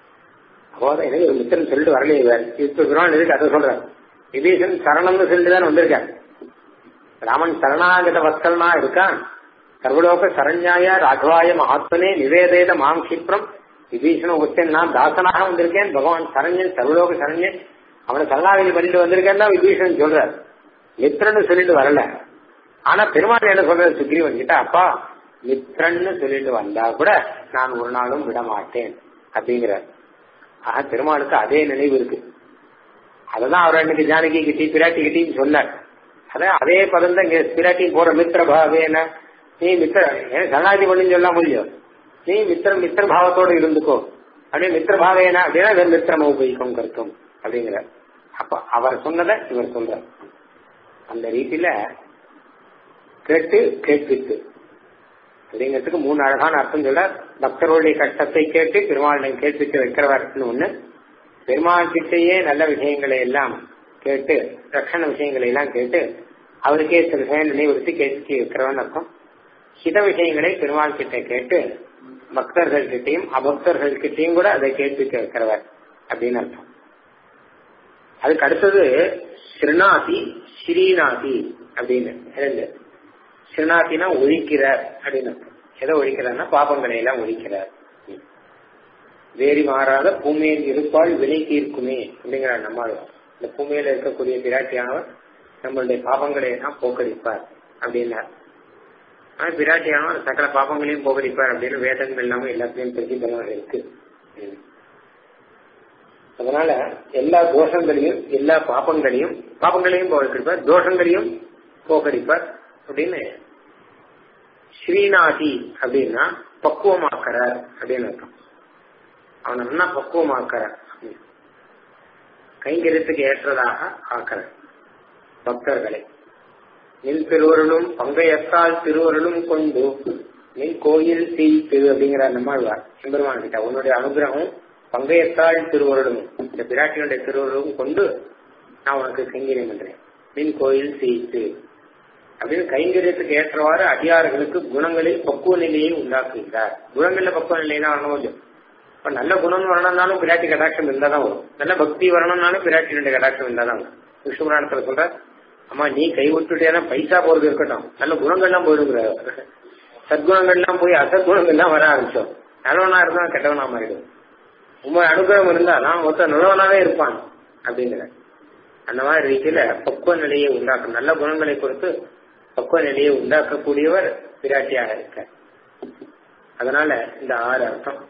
Speaker 1: அப்போ எனக்கு ஒரு மித்திரன் சொல்லிட்டு வரலையே இவர் இப்ப பெருமாள் எதுக்கு அதை சொல்றார் விபீஷன் சரணம்னு சொல்லிட்டு தான் வந்திருக்கார் ராமன் சரணாகத வத்சலனா இருக்கான் சர்வலோக சரண்யாய ராகவாய மகாத்மனே நிவேதேத மாம் கஷிப்ரம் விபீஷண உச்சன் நான் தாசனாக வந்திருக்கேன் பகவான் சரண்யன் சர்வலோக சரண்யன் அவனை சரணாகதி பண்ணிட்டு வந்திருக்கேன் தான் விபீஷன் சொல்றார் மித்ரன்னு சொல்லிட்டு வரல ஆனா பெருமாள் என்ன சொல்றாரு சுக்ரீவன் கிட்ட அப்பா மித்ரன்னு சொல்லிட்டு வந்தா கூட நான் ஒரு நாளும் விட மாட்டேன் அப்படிங்கிறார் ஆக பெருமாளுக்கு அதே நினைவு இருக்கு அததான் அவர் அன்னைக்கு ஜானகி கிட்டி பிராட்டி கிட்டின்னு சொன்னார் அதான் அதே பதம் தான் இங்க பிராட்டி போற மித்திர பாவேன நீ மித்திர ஏன் சரணாதி பண்ணி சொல்ல முடியும் நீ மித்திர மித்திர பாவத்தோடு இருந்துக்கோ அப்படியே மித்திர பாவேனா அப்படின்னா இவர் மித்திரம் உபயோகம் கருத்தும் அப்படிங்கிற அப்ப அவர் சொன்னதை இவர் சொல்றார் அந்த ரீதியில கேட்டு கேட்பித்து அப்படிங்கிறதுக்கு மூணு அழகான அர்த்தம் சொல்ல பக்தர்களுடைய கஷ்டத்தை கேட்டு பெருமாளை கேட்பித்து வைக்கிறவர்னு ஒண்ணு பெருமாள் கிட்டேயே நல்ல விஷயங்களை எல்லாம் கேட்டு ரட்சண விஷயங்களை எல்லாம் கேட்டு அவருக்கே சில விஷயம் நினைவுறுத்தி கேட்டு வைக்கிறவன் அர்த்தம் ஹித விஷயங்களை பெருமாள் கிட்ட கேட்டு பக்தர்கள் கிட்டையும் அபக்தர்கள் கிட்டையும் கூட அதை கேட்பிக்க வைக்கிறவர் அப்படின்னு அர்த்தம் அதுக்கு அடுத்தது ஸ்ரீநாதி ஸ்ரீநாதி அப்படின்னு ரெண்டு ஸ்ரீநாத்தினா ஒழிக்கிறார் அப்படின்னு அர்த்தம் எதை ஒழிக்கிறார்னா பாபங்களை எல்லாம் ஒழிக்கிறார் வேறி மாறாத பூமியில் இருப்பால் வினை தீர்க்குமே அப்படிங்கிற நம்மாழ்வார் இந்த பூமியில இருக்கக்கூடிய பிராட்டியானவர் நம்மளுடைய பாபங்களை எல்லாம் போக்கடிப்பார் அப்படின்னார் ஆனா பிராட்டியானவர் சகல பாப்பங்களையும் போகடிப்பார் அப்படின்னு வேதங்கள் இல்லாம எல்லாத்தையும் பிரதிபலம் இருக்கு அதனால எல்லா தோஷங்களையும் எல்லா பாப்பங்களையும் பாப்பங்களையும் போகடிப்பார் தோஷங்களையும் போகடிப்பார் அப்படின்னு ஸ்ரீநாதி அப்படின்னா பக்குவமாக்கிறார் அப்படின்னு அர்த்தம் அவனை நல்லா பக்குவமாக்கிறார் கைங்கரியத்துக்கு ஏற்றதாக ஆக்கிறார் பக்தர்களை நின் திருவருளும் பங்கையத்தால் திருவருளும் கொண்டு நின் கோயில் தீய்த்து அப்படிங்கிறார் நம்மாழ்வார் எம்பெருமான் கிட்ட உன்னுடைய அனுகிரகம் பங்கையத்தால் திருவருளும் இந்த பிராட்டியுடைய திருவருளும் கொண்டு நான் உனக்கு கைங்கரியம் பண்றேன் நின் கோயில் தீய்த்து அப்படின்னு கைங்கரியத்துக்கு ஏற்றவாறு அடியார்களுக்கு குணங்களில் பக்குவ நிலையை உண்டாக்குகிறார் குணங்கள்ல பக்குவ நிலைனா வரணும் கொஞ்சம் இப்ப நல்ல குணம் வரணும்னாலும் பிராட்டி கடாட்சம் இருந்தா தான் வரும் நல்ல பக்தி வரணும்னாலும் பிராட்டியுடைய கடாட்சம் இருந்தா தான் வரும் விஷ்ணுபுராணத்துல சொல்ற அம்மா நீ கை விட்டுட்டேன்னா பைசா போறது இருக்கட்டும் நல்ல குணங்கள்லாம் போயிடுங்கிற சத்குணங்கள்லாம் போய் அசத்குணங்கள்லாம் வர ஆரம்பிச்சோம் நல்லவனா இருந்தா கெட்டவனா மாறிடும் உங்க அனுகிரகம் இருந்தா நான் மொத்தம் நல்லவனாவே இருப்பான் அப்படிங்கிற அந்த மாதிரி ரீதியில பக்குவ நிலையை உண்டாக்கும் நல்ல குணங்களை பொறுத்து பக்குவ நிலையை உண்டாக்கக்கூடியவர் பிராட்டியாக இருக்க அதனால இந்த ஆறு அர்த்தம்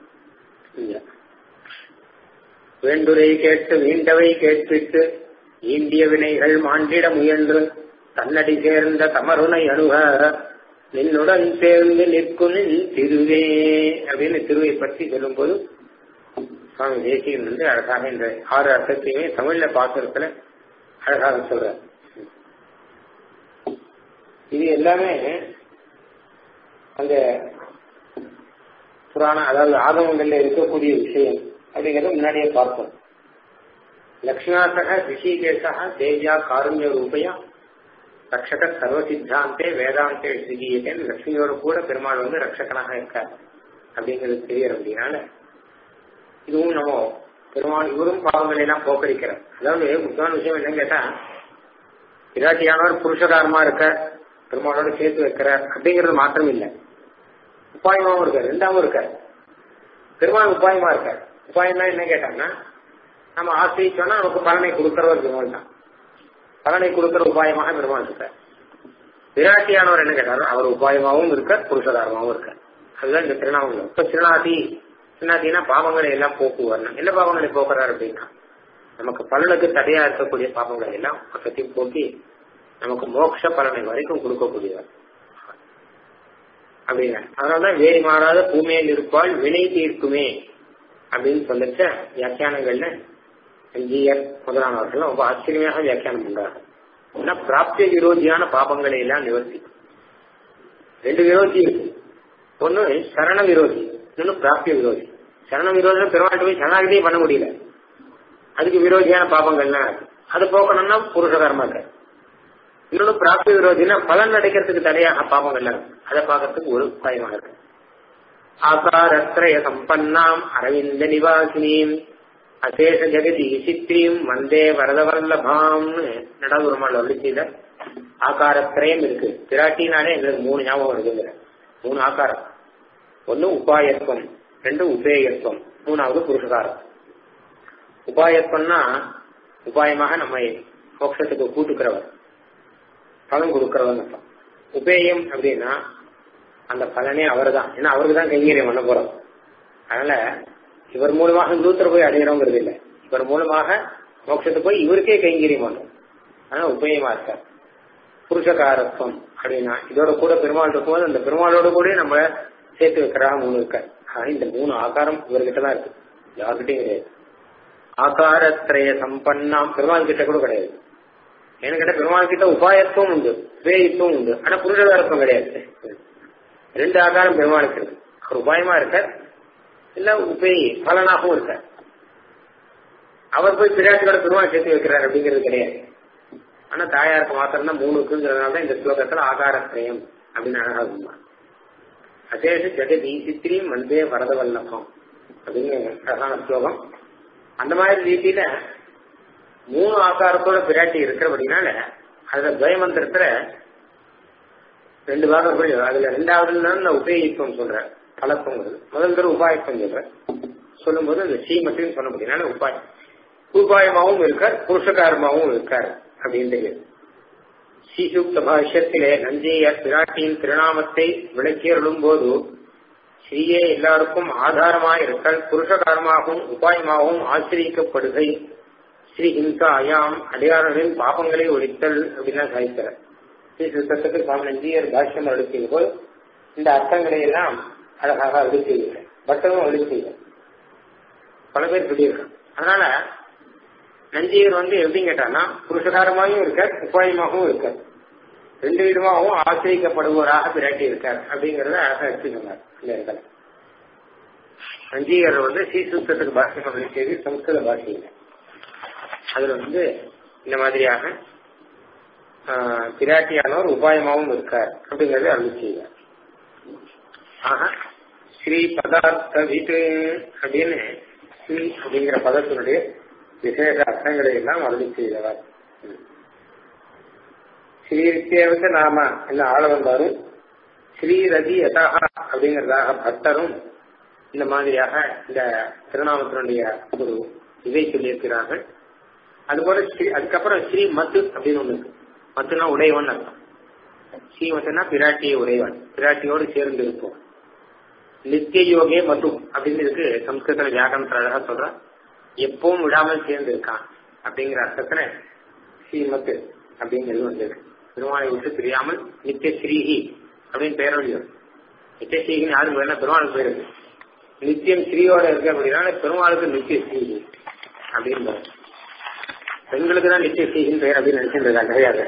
Speaker 1: வேண்டுரை கேட்டு மீண்டவை கேட்பிட்டு ஈண்டிய வினைகள் மாண்டிட முயன்று தன்னடி சேர்ந்த தமருனை அணுக நின்னுடன் சேர்ந்து நிற்கும் திருவே அப்படின்னு திருவை பற்றி சொல்லும்போது சுவாமி தேசியன் வந்து அழகாக இந்த ஆறு அர்த்தத்தையுமே தமிழ்ல பாசுரத்துல அழகாக சொல்ற இது எல்லாமே அந்த புராண அதாவது ஆகமங்கள்ல இருக்கக்கூடிய விஷயம் அப்படிங்கறத முன்னாடியே பார்த்தோம் லக்ஷ்மணாசக ரிஷிகேசா தேஜா காருண்ய ரூபையா ரக்ஷக சர்வ சித்தாந்தே வேதாந்தே சிகியத்தேன் லட்சுமியோட கூட பெருமாள் வந்து ரட்சகனாக இருக்கார் அப்படிங்கிறது தெரியும் அப்படின்னால இதுவும் நம்ம பெருமாள் இவரும் பாவங்களை எல்லாம் போக்கடிக்கிறார் அதாவது முக்கியமான விஷயம் என்னன்னு கேட்டா பிராட்டியானவர் புருஷகாரமா இருக்க பெருமாளோட சேர்த்து வைக்கிறார் அப்படிங்கிறது மாத்திரம் இல்லை உபாயமாவும் இருக்கார் ரெண்டாவும் இருக்கார் பெருமாள் உபாயமா இருக்கார் உபாயம்னா என்ன கேட்டாங்கன்னா நம்ம ஆசிரியச்சோம்னா நமக்கு பலனை கொடுக்கிறவர் பெருமாள் தான் பலனை கொடுக்கிற உபாயமாக பெருமாள் இருக்கார் விராட்டியானவர் என்ன கேட்டாரு அவர் உபாயமாகவும் இருக்கார் புருஷகாரமாகவும் இருக்கார் அதுதான் இந்த திருநாமம் இப்ப திருநாதி திருநாதினா பாவங்களை எல்லாம் போக்குவார் என்ன பாவங்களை போக்குறாரு அப்படின்னா நமக்கு பலனுக்கு தடையா இருக்கக்கூடிய பாவங்களை எல்லாம் பக்கத்தையும் போக்கி நமக்கு மோட்ச பலனை வரைக்கும் கொடுக்கக்கூடியவர் அப்படிங்க அதனாலதான் வேறு மாறாத பூமியில் இருப்பால் வினை தீர்க்குமே அப்படின்னு சொல்லிச்ச வியாக்கியானங்கள்ல ஜியர் முதலானவர்கள் ரொம்ப ஆச்சரியமாக வியாக்கியானம் பண்றாங்க ஏன்னா பிராப்திய விரோதியான பாபங்களை எல்லாம் நிவர்த்திக்கும் ரெண்டு விரோதி இருக்கு ஒண்ணு சரண விரோதி இன்னொன்னு பிராப்திய விரோதி சரண விரோதம் பெருமாள் போய் சரணாகதியே பண்ண முடியல அதுக்கு விரோதியான பாபங்கள்லாம் இருக்கு அது போக்கணும்னா புருஷகரமா இருக்க இன்னொன்னு பிராப்திய விரோதினா பலன் அடைக்கிறதுக்கு தடையாக பாபங்கள்லாம் இருக்கு அதை பார்க்கறதுக்கு ஒரு உபாயமாக இருக்கு ஆகாரத்ரய சம்பன்னாம் அரவிந்த நிவாசினியும் அசேஷ ஜெகதி சித்திரியும் வந்தே வரதவல்லபாம்னு நடாபுரமாள் வள்ளிச்சீல ஆகாரத்திரயம் இருக்கு பிராட்டினாலே எங்களுக்கு மூணு ஞாபகம் இருக்குங்கிற மூணு ஆகாரம் ஒன்னு உபாயத்துவம் ரெண்டு உபேயத்துவம் மூணாவது புருஷகாரம் உபாயத்துவம்னா உபாயமாக நம்மை மோட்சத்துக்கு கூட்டுக்கிறவர் பலன் கொடுக்கிறவன் அர்த்தம் உபேயம் அப்படின்னா அந்த பலனே அவர் தான் ஏன்னா அவருக்கு தான் கைங்கரியம் பண்ண போறோம் அதனால இவர் மூலமாக நூத்தர் போய் அடையிறோங்கிறது இல்லை இவர் மூலமாக மோட்சத்துக்கு போய் இவருக்கே கைங்கரியம் பண்ணும் அதனால உபயமா இருக்கார் புருஷகாரத்துவம் அப்படின்னா இதோட கூட பெருமாள் இருக்கும்போது அந்த பெருமாளோட கூட நம்ம சேர்த்து வைக்கிறா மூணு இருக்கார் ஆனா இந்த மூணு ஆகாரம் இவர்கிட்ட தான் இருக்கு யார்கிட்டையும் கிடையாது ஆகாரத்திரய சம்பன்னாம் பெருமாள் கிட்ட கூட கிடையாது ஏன்னு கேட்டா பெருமாள் கிட்ட உபாயத்துவம் உண்டு உபேயத்துவம் உண்டு ஆனா புருஷகாரத்துவம் கிடையாது ரெண்டு ஆகாரம் பெருமாளுக்கு இருக்கு அவர் உபாயமா இருக்கார் இல்ல உபேயி பலனாகவும் இருக்கார் அவர் போய் பிராட்டியோட பெருமாள் சேர்த்து வைக்கிறார் அப்படிங்கிறது கிடையாது ஆனா தாயாருக்கு மாத்திரம் தான் மூணு இருக்குங்கிறதுனால தான் இந்த ஸ்லோகத்துல ஆகாரத்திரயம் அப்படின்னு அழகா இருக்குமா அசேஷ ஜெகதி சித்திரியும் வந்தே வரதவல்லபம் அப்படின்னு அழகான ஸ்லோகம் அந்த மாதிரி ரீதியில மூணு ஆகாரத்தோட பிராட்டி இருக்கிறபடினால அதுல துவயமந்திரத்துல ரெண்டு பாகம் சொல்லி அதுல ரெண்டாவது தான் உபயோகிப்பம் சொல்ற பழக்கங்கிறது முதல் தடவை உபாயத்தம் சொல்ற சொல்லும்போது அந்த ஸ்ரீமத்தையும் சொல்ல முடியும் உபாயம் உபாயமாவும் இருக்கார் புருஷகாரமாவும் இருக்கார் அப்படின்னு தெரியுது ஸ்ரீசூக்த பாஷ்யத்திலே நஞ்சையர் பிராட்டியின் திருநாமத்தை விளக்கியருளும் போது ஸ்ரீயே எல்லாருக்கும் ஆதாரமாய் இருக்கல் புருஷகாரமாகவும் உபாயமாகவும் ஆசிரியக்கப்படுகை ஸ்ரீ ஹிம்சாயாம் அடியார்களின் பாபங்களை ஒழித்தல் அப்படின்னு சாதிக்கிறார் ஸ்ரீ சுத்தத்துக்கு சுவாமி நஞ்சியர் பாஷ்யம் அழுத்திய போல் இந்த அர்த்தங்களை எல்லாம் அழகாக அருள் செய்கிறார் பட்டமும் அருள் செய்கிறார் பல பேர் சொல்லியிருக்காங்க அதனால நஞ்சியர் வந்து எப்படின்னு கேட்டான்னா புருஷகாரமாகவும் இருக்கார் உபாயமாகவும் இருக்கார் ரெண்டு விதமாகவும் ஆசிரியக்கப்படுவோராக பிராட்டி இருக்கார் அப்படிங்கறத அழகா எடுத்து சொன்னார் இந்த இடத்துல நஞ்சியர் வந்து ஸ்ரீசூத்திரத்துக்கு பாஷ்யம் அருள் செய்து சம்ஸ்கிருத பாஷையில் அதுல வந்து இந்த மாதிரியாக பிராட்டியானவர் உபாயமாகவும் இருக்கார் அப்படிங்கறது அருள் செய்வார் ஆக ஸ்ரீ பதார்த்த வீட்டு அப்படின்னு ஸ்ரீ அப்படிங்கிற பதத்தினுடைய விசேஷ அர்த்தங்களை எல்லாம் அருள் செய்தவர் ஸ்ரீவித்யேவத்து நாம என்ன ஆள வந்தாரும் ஸ்ரீரதி யதா அப்படிங்கிறதாக பக்தரும் இந்த மாதிரியாக இந்த திருநாமத்தினுடைய ஒரு இதை சொல்லியிருக்கிறார்கள் அதுபோல ஸ்ரீ அதுக்கப்புறம் ஸ்ரீ மத்து அப்படின்னு ஒண்ணு இருக்கு மத்துனா உடையவன் அர்த்தம் ஸ்ரீ மத்துனா பிராட்டிய உடையவன் பிராட்டியோடு சேர்ந்து இருப்போம் நித்திய யோகே மத்து அப்படின்னு இருக்கு சம்ஸ்கிருத வியாகரணத்துல அழகா சொல்றான் எப்பவும் விடாமல் சேர்ந்து இருக்கான் அப்படிங்கிற அர்த்தத்துல ஸ்ரீமத்து அப்படிங்கிறது வந்திருக்கு பெருமாளை விட்டு பிரியாமல் நித்திய ஸ்ரீஹி அப்படின்னு பெயர் வழியும் நித்திய ஸ்ரீஹின்னு யாருக்கு வேணா பெருமாளுக்கு பேர் இருக்கு நித்தியம் ஸ்ரீயோட இருக்கு அப்படின்னா பெருமாளுக்கு நித்திய ஸ்ரீஹி அப்படின்னு பெண்களுக்கு தான் நித்திய ஸ்ரீஹின் பெயர் அப்படின்னு நினைச்சிட்டு இருக்காங்க கிடையாது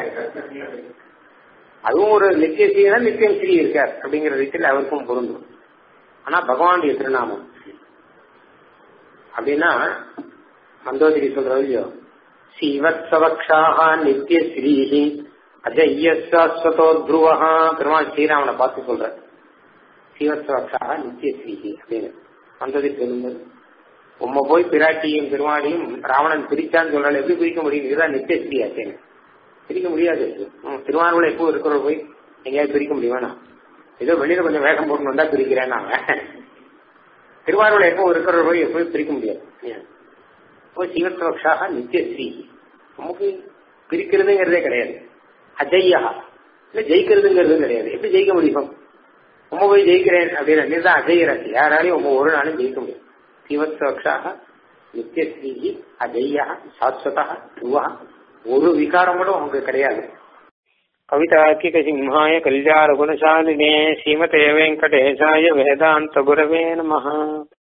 Speaker 1: அதுவும் ஒரு நித்திய ஸ்ரீ தான் நித்தியம் ஸ்ரீ இருக்கார் அப்படிங்கிற ரீதியில் அவருக்கும் பொருந்தும் ஆனா பகவானுடைய திருநாமம் அப்படின்னா மந்தோதரி சொல்றது இல்லையோ ஸ்ரீவத்சவக்ஷாக நித்திய ஸ்ரீஹி அஜய்யஸ்வதோ துருவஹா பெருமாள் ஸ்ரீராமனை பார்த்து சொல்ற ஸ்ரீவத்சவக்ஷாக நித்திய ஸ்ரீஹி அப்படின்னு மந்தோதரி சொல்லும்போது உம்ம போய் பிராட்டியும் பெருமாளையும் ராவணன் பிரிச்சான்னு சொல்றாள் எப்படி பிரிக்க முடியும் இதுதான் நித்திய ஸ்ரீ ஆச்சேன்னு பிரிக்க முடியாது திருவாரூர் எப்போ இருக்கிற போய் எங்கேயாவது பிரிக்க முடியுமா ஏதோ வெளியில கொஞ்சம் வேகம் போட்டு வந்தா பிரிக்கிறேன் நாங்க திருவாரூர் எப்போ இருக்கிற போய் எப்போ பிரிக்க முடியாது இப்போ சிவத்வக்ஷாக நித்தியஸ்ரீ நமக்கு பிரிக்கிறதுங்கிறதே கிடையாது அஜய்யா இல்ல ஜெயிக்கிறதுங்கிறது கிடையாது எப்படி ஜெயிக்க முடியும் உங்க போய் ஜெயிக்கிறேன் அப்படின்னு நீ தான் அஜய்யராசி யாராலையும் உங்க ஒரு நாளும் ஜெயிக்க முடியும் சிவத்வக்ஷாக நித்தியஸ்ரீ அஜய்யா சாஸ்வதா துவா ஒரு விகாரம் கூட உங்களுக்கு கிடையாது கவிதாக்கிக சிம்ஹாய கல்யாண குணசாலினே ஸ்ரீமதே வெங்கடேசாய வேதாந்த குரவே நம